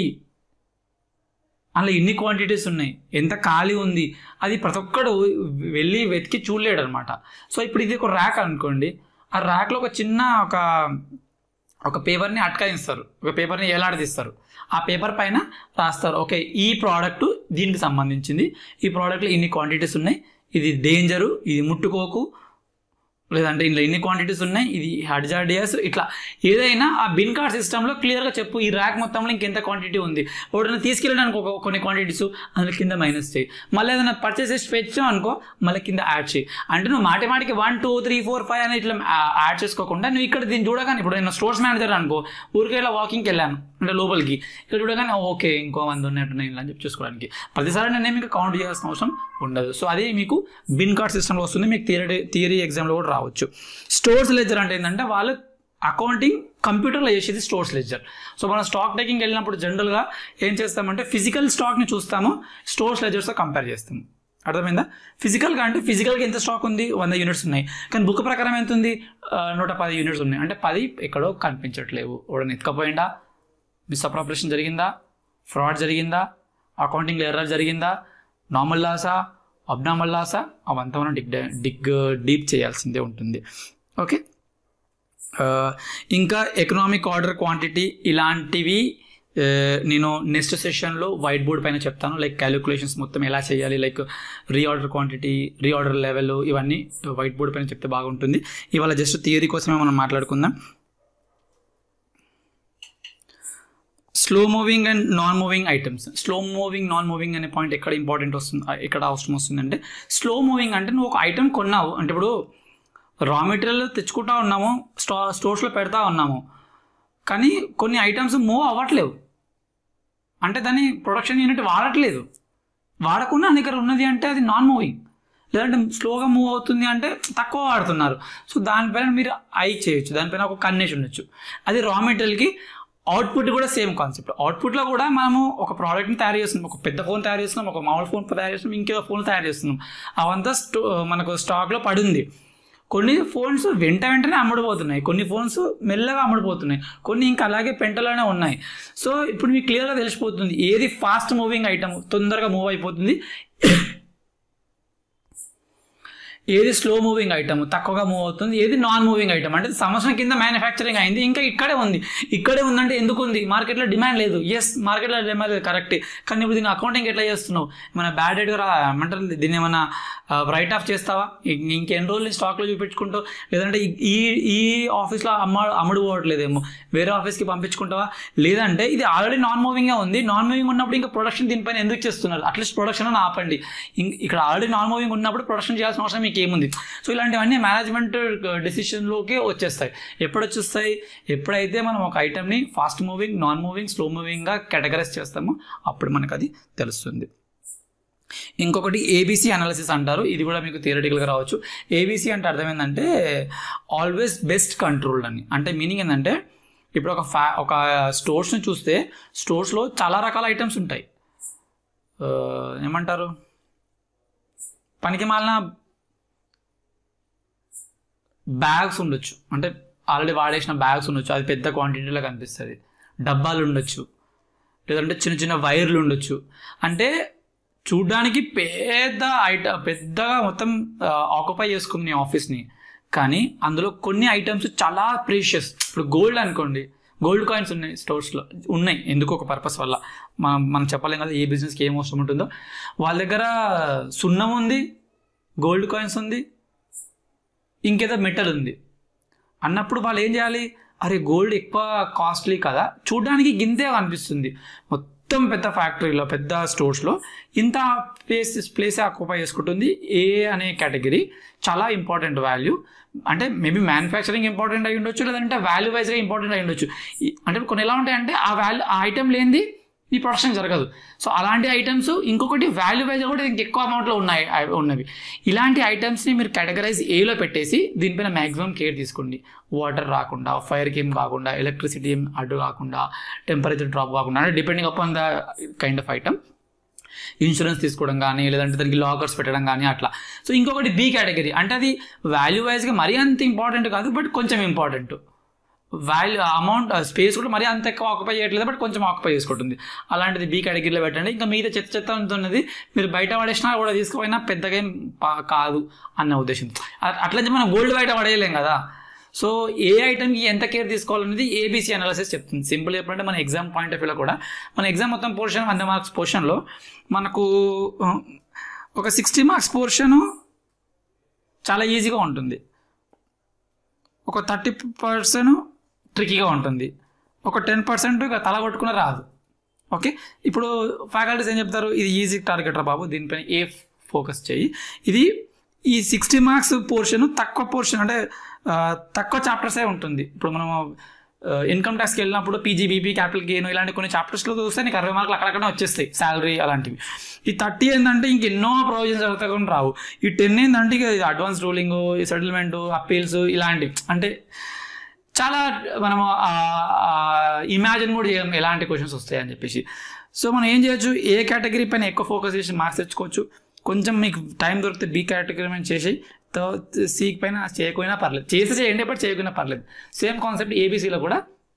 అందులో ఎన్ని క్వాంటిటీస్ ఉన్నాయి ఎంత ఖాళీ ఉంది అది ప్రతి ఒక్కడు వెళ్ళి వెతికి చూడలేడు అనమాట సో ఇప్పుడు ఇది ఒక ర్యాక్ అనుకోండి ఆ ర్యాక్లో ఒక చిన్న ఒక ఒక పేపర్ని అటకాయిస్తారు ఒక పేపర్ని ఏలాడదీస్తారు ఆ పేపర్ పైన రాస్తారు ఓకే ఈ ప్రోడక్ట్ దీనికి సంబంధించింది ఈ ప్రోడక్ట్లో ఇన్ని క్వాంటిటీస్ ఉన్నాయి ఇది డేంజరు ఇది ముట్టుకోకు లేదంటే ఇందులో ఎన్ని క్వాంటిటీస్ ఉన్నాయి ఇది హడ్జాడియాస్ ఇట్లా ఏదైనా ఆ బిన్ కార్డ్ సిస్టంలో క్లియర్గా చెప్పు ఈ ర్యాక్ మొత్తంలో ఇంకెంత క్వాంటిటీ ఉంది ఒకటి తీసుకెళ్ళడానికి ఒక కొన్ని క్వాంటిటీస్ అందులో కింద మైనస్ చేయి మళ్ళీ ఏదైనా పర్చేస్ చేసి పెట్టావు అనుకో మళ్ళీ కింద యాడ్ చేయి అంటే నువ్వు మాటి మాటికి one two three four five అని ఇట్లా యాడ్ చేసుకోకుండా నువ్వు ఇక్కడ దీన్ని చూడగానే ఇప్పుడు నేను స్టోర్స్ మేనేజర్ అనుకో ఊరికే ఇలా వాకింగ్కి వెళ్ళాను అంటే లోపలికి ఇక్కడ చూడగానే ఓకే ఇంకో మంది ఉన్నట్టున్నాయి ఇలా అని చెప్పి చూసుకోవడానికి ప్రతిసారి నేనేమి ఇంకా కౌంట్ చేయాల్సిన అవసరం ఉండదు సో అది మీకు బిన్ కార్డ్ సిస్టంలో వస్తుంది మీకు థియరీ థియరీ ఎగ్జామ్లో కూడా రావచ్చు స్టోర్స్ లెజర్ అంటే ఏంటంటే వాళ్ళు అకౌంటింగ్ కంప్యూటర్లో చేసేది స్టోర్స్ లెజర్ సో మనం స్టాక్ టేకింగ్ వెళ్ళినప్పుడు జనరల్గా ఏం చేస్తామంటే ఫిజికల్ స్టాక్ని చూస్తాము స్టోర్స్ లెజర్స్తో కంపేర్ చేస్తాము అర్థమైందా ఫిజికల్గా అంటే ఫిజికల్గా ఎంత స్టాక్ ఉంది వంద యూనిట్స్ ఉన్నాయి కానీ బుక్ ప్రకారం ఎంత ఉంది ఆ, నూట పది యూనిట్స్ ఉన్నాయి అంటే పది ఎక్కడో కనిపించట్లేవు ఎవడని ఎత్తుకపోయిందా మిస్అప్రాపరేషన్ జరిగిందా ఫ్రాడ్ జరిగిందా అకౌంటింగ్ ఎర్రర్ జరిగిందా నార్మల్ లాసా అబ్నార్మల్ లాసా అవంతా మనం డిగ్ డిగ్ డీప్ చేయాల్సిందే ఉంటుంది ఓకే ఆ, ఇంకా ఎకనామిక్ ఆర్డర్ క్వాంటిటీ ఇలాంటివి ఆ, నేను నెక్స్ట్ సెషన్లో వైట్ బోర్డ్ పైన చెప్తాను లైక్ క్యాలిక్యులేషన్స్ మొత్తం ఎలా చేయాలి like reorder quantity reorder level ఇవన్నీ వైట్ బోర్డ్ పైన చెప్తే బాగుంటుంది ఇవాళ జస్ట్ థియరీ కోసమే మనం మాట్లాడుకుందాం slow moving and non moving items slow moving non moving అనే పాయింట్ ఎక్కడ ఇంపార్టెంట్ వస్తుంది ఎక్కడ అవసరం వస్తుందంటే స్లో మూవింగ్ అంటే నువ్వు ఒక ఐటమ్ కొన్నావు అంటే ఇప్పుడు రా మెటీరియల్ తెచ్చుకుంటా ఉన్నాము స్టో స్టోర్స్లో పెడతా ఉన్నాము కానీ కొన్ని ఐటమ్స్ మూవ్ అవ్వట్లేవు అంటే దాన్ని ప్రొడక్షన్ యూనిట్ వాడట్లేదు వాడకుండా నీ దగ్గర ఉన్నది అంటే అది నాన్ మూవింగ్ లేదంటే స్లోగా మూవ్ అవుతుంది అంటే తక్కువ వాడుతున్నారు సో దానిపైన మీరు ఐ చేయొచ్చు దానిపైన ఒక కన్నేసి ఉండొచ్చు అది రా మెటీరియల్కి అవుట్పుట్ కూడా సేమ్ కాన్సెప్ట్ అవుట్పుట్లో కూడా మనము ఒక ప్రోడక్ట్ని తయారు చేస్తున్నాం ఒక పెద్ద ఫోన్ తయారు చేస్తున్నాం ఒక మామూలు ఫోన్ తయారు చేస్తున్నాం ఇంకేదో ఫోన్ తయారు చేస్తున్నాం అవంతా స్టో మనకు స్టాక్లో పడుంది కొన్ని ఫోన్స్ వెంట వెంటనే అమ్ముడుపోతున్నాయి కొన్ని ఫోన్స్ మెల్లగా అమ్ముడుపోతున్నాయి కొన్ని ఇంకా అలాగే పెంటలోనే ఉన్నాయి సో ఇప్పుడు మీకు క్లియర్గా తెలిసిపోతుంది ఏది ఫాస్ట్ మూవింగ్ ఐటమ్ తొందరగా మూవ్ అయిపోతుంది ఏది స్లో మూవింగ్ ఐటమ్ తక్కువగా మూవ్ అవుతుంది ఏది నాన్ మూవింగ్ ఐటమ్ అంటే సంవత్సరం కింద మ్యానుఫ్యాక్చరింగ్ అయింది ఇంకా ఇక్కడే ఉంది ఇక్కడే ఉందంటే ఎందుకు ఉంది మార్కెట్లో డిమాండ్ లేదు ఎస్ మార్కెట్లో డిమాండ్ లేదు కరెక్టే కానీ ఇప్పుడు దీని అకౌంటింగ్ ఎట్లా చేస్తున్నావు మన బ్యాడ్ డేట్ రా ఏమంటారు దీన్ని ఏమైనా రైట్ ఆఫ్ చేస్తావా ఇం- ఇంకెన్ని రోజులు స్టాక్లో చూపించుకుంటావు లేదంటే ఈ- ఈ ఈ ఆఫీస్లో అమ్మ అమ్ముడు పోవట్లేదేమో వేరే ఆఫీస్కి పంపించుకుంటావా లేదంటే ఇది ఆల్రెడీ నాన్ మూవింగ్గా ఉంది నాన్ మూవింగ్ ఉన్నప్పుడు ఇంకా ప్రొడక్షన్ దీనిపైన ఎందుకు చేస్తున్నారు అట్లీస్ట్ ప్రొడక్షన్ అని ఆపండి ఇం- ఇక్కడ ఆల్రెడీ నాన్ మూవింగ్ ఉన్నప్పుడు ప్రొడక్షన్ చేయాల్సిన అవసరం మీకు ఏముంది సో ఇలాంటివన్నీ మేనేజ్మెంట్ డెసిషన్లోకి వచ్చేస్తాయి ఎప్పుడు వచ్చేస్తాయి ఎప్పుడైతే మనం ఒక ఐటమ్ని fast moving non moving slow మూవింగ్గా కేటగరైజ్ చేస్తామో అప్పుడు మనకు అది తెలుస్తుంది ఇంకొకటి ఏబీసీ అనాలిసిస్ అంటారు ఇది కూడా మీకు థియరటికల్గా రావచ్చు ఏబీసీ అంటే అర్థం ఏంటంటే ఆల్వేస్ బెస్ట్ కంట్రోల్డ్ అని అంటే మీనింగ్ ఏంటంటే ఇప్పుడు ఒక ఫ్యా ఒక స్టోర్స్ని చూస్తే స్టోర్స్లో చాలా రకాల ఐటమ్స్ ఉంటాయి ఆ, ఏమంటారు పనికి మాలిన బ్యాగ్స్ ఉండొచ్చు అంటే ఆల్రెడీ వాడేసిన బ్యాగ్స్ ఉండొచ్చు అది పెద్ద క్వాంటిటీలో కనిపిస్తుంది డబ్బాలు ఉండొచ్చు లేదంటే చిన్న చిన్న వైర్లు ఉండొచ్చు అంటే చూడ్డానికి పెద్ద ఐట పెద్దగా మొత్తం ఆక్యుపై చేసుకుంది నీ ఆఫీస్ని కానీ అందులో కొన్ని ఐటమ్స్ చాలా ప్రీషియస్ ఇప్పుడు గోల్డ్ అనుకోండి గోల్డ్ కాయిన్స్ ఉన్నాయి స్టోర్స్లో ఉన్నాయి ఎందుకు ఒక పర్పస్ వల్ల మనం మనం చెప్పలేం కదా ఏ బిజినెస్కి ఏం అవసరం ఉంటుందో వాళ్ళ దగ్గర సున్నం ఉంది గోల్డ్ కాయిన్స్ ఉంది ఇంకేదో మెటల్ ఉంది అన్నప్పుడు వాళ్ళు ఏం చేయాలి అరే గోల్డ్ ఎక్కువ కాస్ట్లీ కదా చూడడానికి గింతే అనిపిస్తుంది మొత్తం పెద్ద ఫ్యాక్టరీలో పెద్ద స్టోర్స్లో ఇంత ప్లేస్ ప్లేస్ ఆక్యుపై చేసుకుంటుంది ఏ అనే కేటగిరీ చాలా ఇంపార్టెంట్ వాల్యూ అంటే మేబీ మ్యానుఫ్యాక్చరింగ్ ఇంపార్టెంట్ అయి ఉండొచ్చు లేదంటే వాల్యూ వైజ్గా ఇంపార్టెంట్ అయి ఉండొచ్చు ఈ- అంటే కొన్ని ఎలా ఉంటాయంటే ఆ వాల్యూ ఆ ఐటమ్ లేనిది ఈ ప్రొడక్షన్ జరగదు సో అలాంటి ఐటమ్స్ ఇంకొకటి వాల్యూ వైజ్ కూడా ఇంక ఎక్కువ అమౌంట్లో ఉన్నాయి అవి- ఉన్నవి ఇలాంటి ఐటమ్స్ని మీరు కేటగరైజ్ ఏలో పెట్టేసి దీనిపైన మ్యాక్సిమం కేర్ తీసుకోండి వాటర్ రాకుండా ఫైర్కి ఏం కాకుండా ఎలక్ట్రిసిటీ ఏం అడ్డు కాకుండా టెంపరేచర్ డ్రాప్ కాకుండా అంటే depending upon the kind of item insurance తీసుకోవడం కానీ లేదంటే దానికి లాకర్స్ పెట్టడం కానీ అట్లా సో ఇంకొకటి బి కేటగిరీ అంటే అది వాల్యూ వైజ్గా మరీ అంత ఇంపార్టెంట్ కాదు బట్ కొంచెం ఇంపార్టెంట్ వాల్యూ అమౌంట్ స్పేస్ కూడా మరీ అంత ఎక్కువ ఆక్యుపై చేయట్లేదు బట్ కొంచెం ఆక్యుపై చేసుకుంటుంది అలాంటిది బీ కేటగిరీలో పెట్టండి ఇంకా మీద చెత్త చెత్త ఉన్నది మీరు బయట పడేసినా కూడా తీసుకుపోయినా పెద్దగా ఏం పా- కాదు అన్న ఉద్దేశం అ- అట్లా అని మనం గోల్డ్ బయట పడేయలేం కదా సో ఏ ఐటమ్కి ఎంత కేర్ తీసుకోవాలనేది ఏబీసీ అనాలిసిస్ చెప్తుంది సింపుల్ చెప్పాలంటే మన ఎగ్జామ్ పాయింట్ ఆఫ్ వ్యూలో కూడా మన ఎగ్జామ్ మొత్తం పోర్షన్ వంద మార్క్స్ పోర్షన్లో మనకు ఆ, ఒక సిక్స్టీ మార్క్స్ పోర్షను చాలా ఈజీగా ఉంటుంది ఒక థర్టీ పర్సెంట్ ట్రికీగా ఉంటుంది ఒక టెన్ పర్సెంట్ ఇక తల కొట్టుకున్న రాదు ఓకే ఇప్పుడు ఫ్యాకల్టీస్ ఏం చెప్తారు ఇది ఈజీ టార్గెట్ రా బాబు దీనిపైన ఏ ఫోకస్ చేయి ఇది ఈ సిక్స్టీ మార్క్స్ పోర్షన్ తక్కువ పోర్షన్ అంటే ఆ, తక్కువ చాప్టర్సే ఉంటుంది ఇప్పుడు మనము ఇన్కమ్ ట్యాక్స్కి వెళ్ళినప్పుడు పీజీబీపీ క్యాపిటల్ గెయిన్ ఇలాంటి కొన్ని చాప్టర్స్లో చూస్తే నీకు అరవై మార్కులు అక్కడక్కడ వచ్చేస్తాయి శాలరీ అలాంటివి ఈ థర్టీ ఏంటంటే ఇంక ఎన్నో ప్రొవిజన్స్ జరుగుతాయి రావు ఈ టెన్ ఏంటంటే ఇక అడ్వాన్స్ రూలింగ్ సెటిల్మెంట్ అప్పీల్స్ ఇలాంటివి అంటే చాలా మనము ఇమాజిన్ కూడా చేయం ఎలాంటి క్వశ్చన్స్ వస్తాయని చెప్పేసి సో మనం ఏం చేయొచ్చు ఏ కేటగిరీ పైన ఎక్కువ ఫోకస్ చేసి మార్క్స్ తెచ్చుకోవచ్చు కొంచెం మీకు టైం దొరికితే బి కేటగిరీ పైన చేసి సి పైన చేయకపోయినా పర్లేదు చేసి చేయండి బట్ చేయకపోయినా పర్లేదు సేమ్ కాన్సెప్ట్ ఏబీసీలో కూడా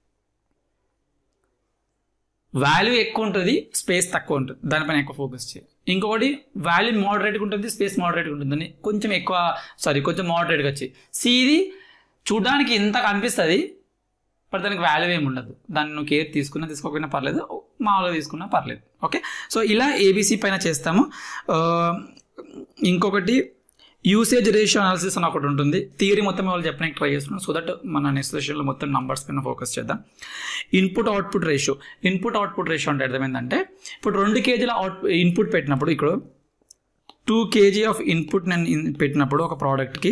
వాల్యూ ఎక్కువ ఉంటుంది స్పేస్ తక్కువ ఉంటుంది దానిపైన ఎక్కువ ఫోకస్ చేయాలి ఇంకొకటి వాల్యూ మోడరేట్గా ఉంటుంది స్పేస్ మోడరేట్గా ఉంటుందని కొంచెం ఎక్కువ సారీ కొంచెం మోడరేట్గా వచ్చి సి ఇది చూడడానికి ఇంత కనిపిస్తుంది బట్ దానికి వాల్యూ ఏమి ఉండదు దాన్ని నువ్వు కేర్ తీసుకున్నా తీసుకోకపోయినా పర్లేదు మామూలుగా తీసుకున్నా పర్లేదు ఓకే సో ఇలా ఏబీసీ పైన చేస్తాము ఆ, ఇంకొకటి యూసేజ్ రేషియో అనాలిసిస్ అని ఒకటి ఉంటుంది థియరీ మొత్తం వాళ్ళు చెప్పడానికి ట్రై చేస్తున్నాం సో దట్ మన నెక్స్ట్ సెషన్లో మొత్తం నంబర్స్ పైన ఫోకస్ చేద్దాం input output ratio input output ratio అంటే అర్థమైందంటే ఇప్పుడు రెండు కేజీల అవుట్ ఇన్పుట్ పెట్టినప్పుడు ఇక్కడ టూ కేజీ ఆఫ్ ఇన్పుట్ నేను ఇన్- పెట్టినప్పుడు ఒక ప్రోడక్ట్కి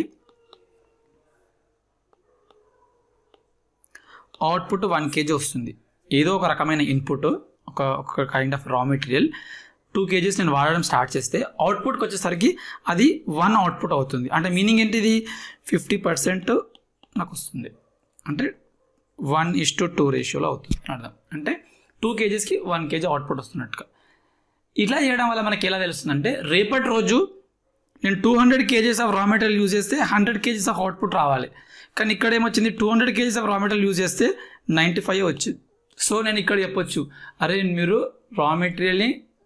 అవుట్పుట్ వన్ కేజీ వస్తుంది ఏదో ఒక రకమైన ఇన్పుట్ ఒక ఒక kind of raw material two kgs నేను వాడడం స్టార్ట్ చేస్తే అవుట్పుట్కి వచ్చేసరికి అది వన్ అవుట్పుట్ అవుతుంది అంటే మీనింగ్ ఏంటిది ఫిఫ్టీ పర్సెంట్ నాకు వస్తుంది అంటే వన్ ఇస్ టు టూ రేషియోలో అవుతుంది అని అర్థం అంటే టూ కేజీస్కి వన్ కేజీ అవుట్పుట్ వస్తున్నట్టుగా ఇట్లా చేయడం వల్ల మనకి ఎలా తెలుస్తుందంటే రేపటి రోజు నేను two hundred kgs of raw material use చేస్తే హండ్రెడ్ కేజీస్ ఆఫ్ అవుట్పుట్ రావాలి కానీ ఇక్కడ ఏమొచ్చింది two hundred kgs of raw material use చేస్తే నైంటీ ఫైవ్ వచ్చింది సో నేను ఇక్కడ చెప్పొచ్చు అరే మీరు రా మెటీరియల్ని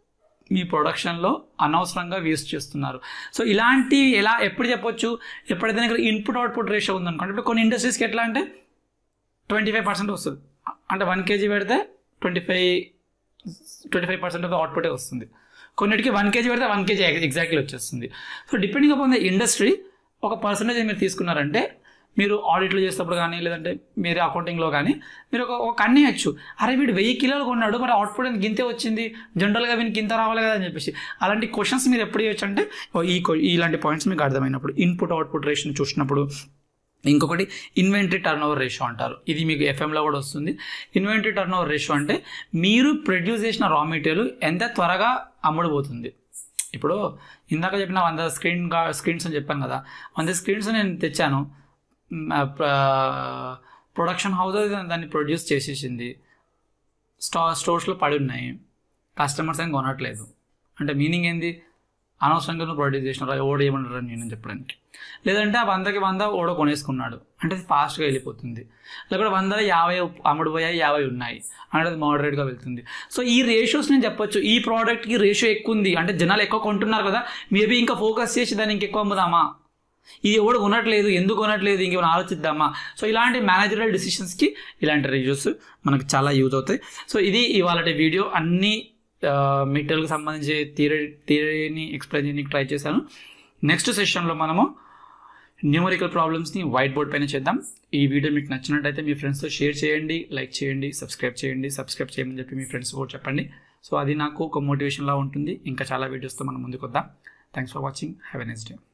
మీ ప్రొడక్షన్లో అనవసరంగా వేస్ట్ చేస్తున్నారు సో ఇలాంటి ఎలా ఎప్పుడు చెప్పొచ్చు ఎప్పుడైతే దగ్గర ఇన్పుట్ అవుట్పుట్ రేషియో ఉందనుకోండి ఇప్పుడు కొన్ని ఇండస్ట్రీస్కి ఎట్లా అంటే ట్వంటీ ఫైవ్ పర్సెంట్ వస్తుంది అంటే వన్ కేజీ పెడితే twenty five twenty five percent of అవుట్పుటే వస్తుంది కొన్నిటికి వన్ కేజీ పెడితే వన్ కేజీ ఎగ్జాక్ట్లీ వచ్చేస్తుంది so depending upon the industry ఒక పర్సంటేజ్ మీరు తీసుకున్నారంటే మీరు ఆడిట్లో చేసేటప్పుడు కానీ లేదంటే మీరు అకౌంటింగ్లో కానీ మీరు ఒక ఒక కన్నేయచ్చు అరే వీడు వెయ్యి కిలోలు కొన్నాడు మరి అవుట్పుట్ ఎందుకు గింతే వచ్చింది జనరల్గా వీనికి ఇంత రావాలి కదా అని చెప్పేసి అలాంటి క్వశ్చన్స్ మీరు ఎప్పుడు చేయొచ్చు అంటే ఓ ఈ కొ- ఇలాంటి పాయింట్స్ మీకు అర్థమైనప్పుడు ఇన్పుట్ అవుట్పుట్ రేషన్ చూసినప్పుడు ఇంకొకటి ఇన్వెంటరీ టర్న్ ఓవర్ రేషియో అంటారు ఇది మీకు ఎఫ్ఎంలో కూడా వస్తుంది ఇన్వెంటరీ టర్న్ ఓవర్ రేషియో అంటే మీరు ప్రొడ్యూస్ చేసిన రా మెటీరియల్ ఎంత త్వరగా అమ్ముడుపోతుంది ఇప్పుడు ఇందాక చెప్పిన వంద స్క్రీన్ గా- స్క్రీన్స్ అని చెప్పాను కదా వంద స్క్రీన్స్ నేను తెచ్చాను మ్, ఆ, ప్ర- ప్రొడక్షన్ హౌస్ దాన్ని ప్రొడ్యూస్ చేసేసింది స్టా స్టోర్స్లో పడి ఉన్నాయి కస్టమర్స్ ఏం కొనట్లేదు అంటే మీనింగ్ ఏంది అనవసరంగా నువ్వు ప్రొడ్యూస్ చేసినారా ఓడ ఏమన్నారు నేను చెప్పడానికి లేదంటే ఆ వందకి వంద ఓడ కొనేసుకున్నాడు అంటే ఫాస్ట్గా వెళ్ళిపోతుంది లేకపోతే వందల యాభై అమ్ముడు పోయాయి యాభై ఉన్నాయి అంటే అది మోడరేట్గా వెళ్తుంది సో ఈ రేషియోస్ నేను చెప్పొచ్చు ఈ ప్రోడక్ట్కి రేషియో ఎక్కువ ఉంది అంటే జనాలు ఎక్కువ కొంటున్నారు కదా మేబీ ఇంకా ఫోకస్ చేసి దాన్ని ఇంకెక్కువ అమ్ముదామా ఇది ఎవడు కొనట్లేదు ఎందుకు కొనట్లేదు ఇంకేమైనా ఆలోచిద్దామా సో ఇలాంటి మేనేజరల్ డిసిషన్స్కి ఇలాంటి రివ్యూస్ మనకు చాలా యూజ్ అవుతాయి సో ఇది ఇవాళ వీడియో అన్ని మెటీరియల్కి సంబంధించి థియరీ థియరీని ఎక్స్ప్లెయిన్ చేయడానికి ట్రై చేశాను నెక్స్ట్ సెషన్లో మనము న్యూమరికల్ ప్రాబ్లమ్స్ని వైట్ బోర్డ్ పైన చేద్దాం ఈ వీడియో మీకు నచ్చినట్టయితే మీ ఫ్రెండ్స్తో షేర్ చేయండి లైక్ చేయండి సబ్స్క్రైబ్ చేయండి సబ్స్క్రైబ్ చేయమని చెప్పి మీ ఫ్రెండ్స్ కూడా చెప్పండి సో అది నాకు ఒక మోటివేషన్లా ఉంటుంది ఇంకా చాలా వీడియోస్తో మనం ముందుకు వద్దాం thanks for watching have a next day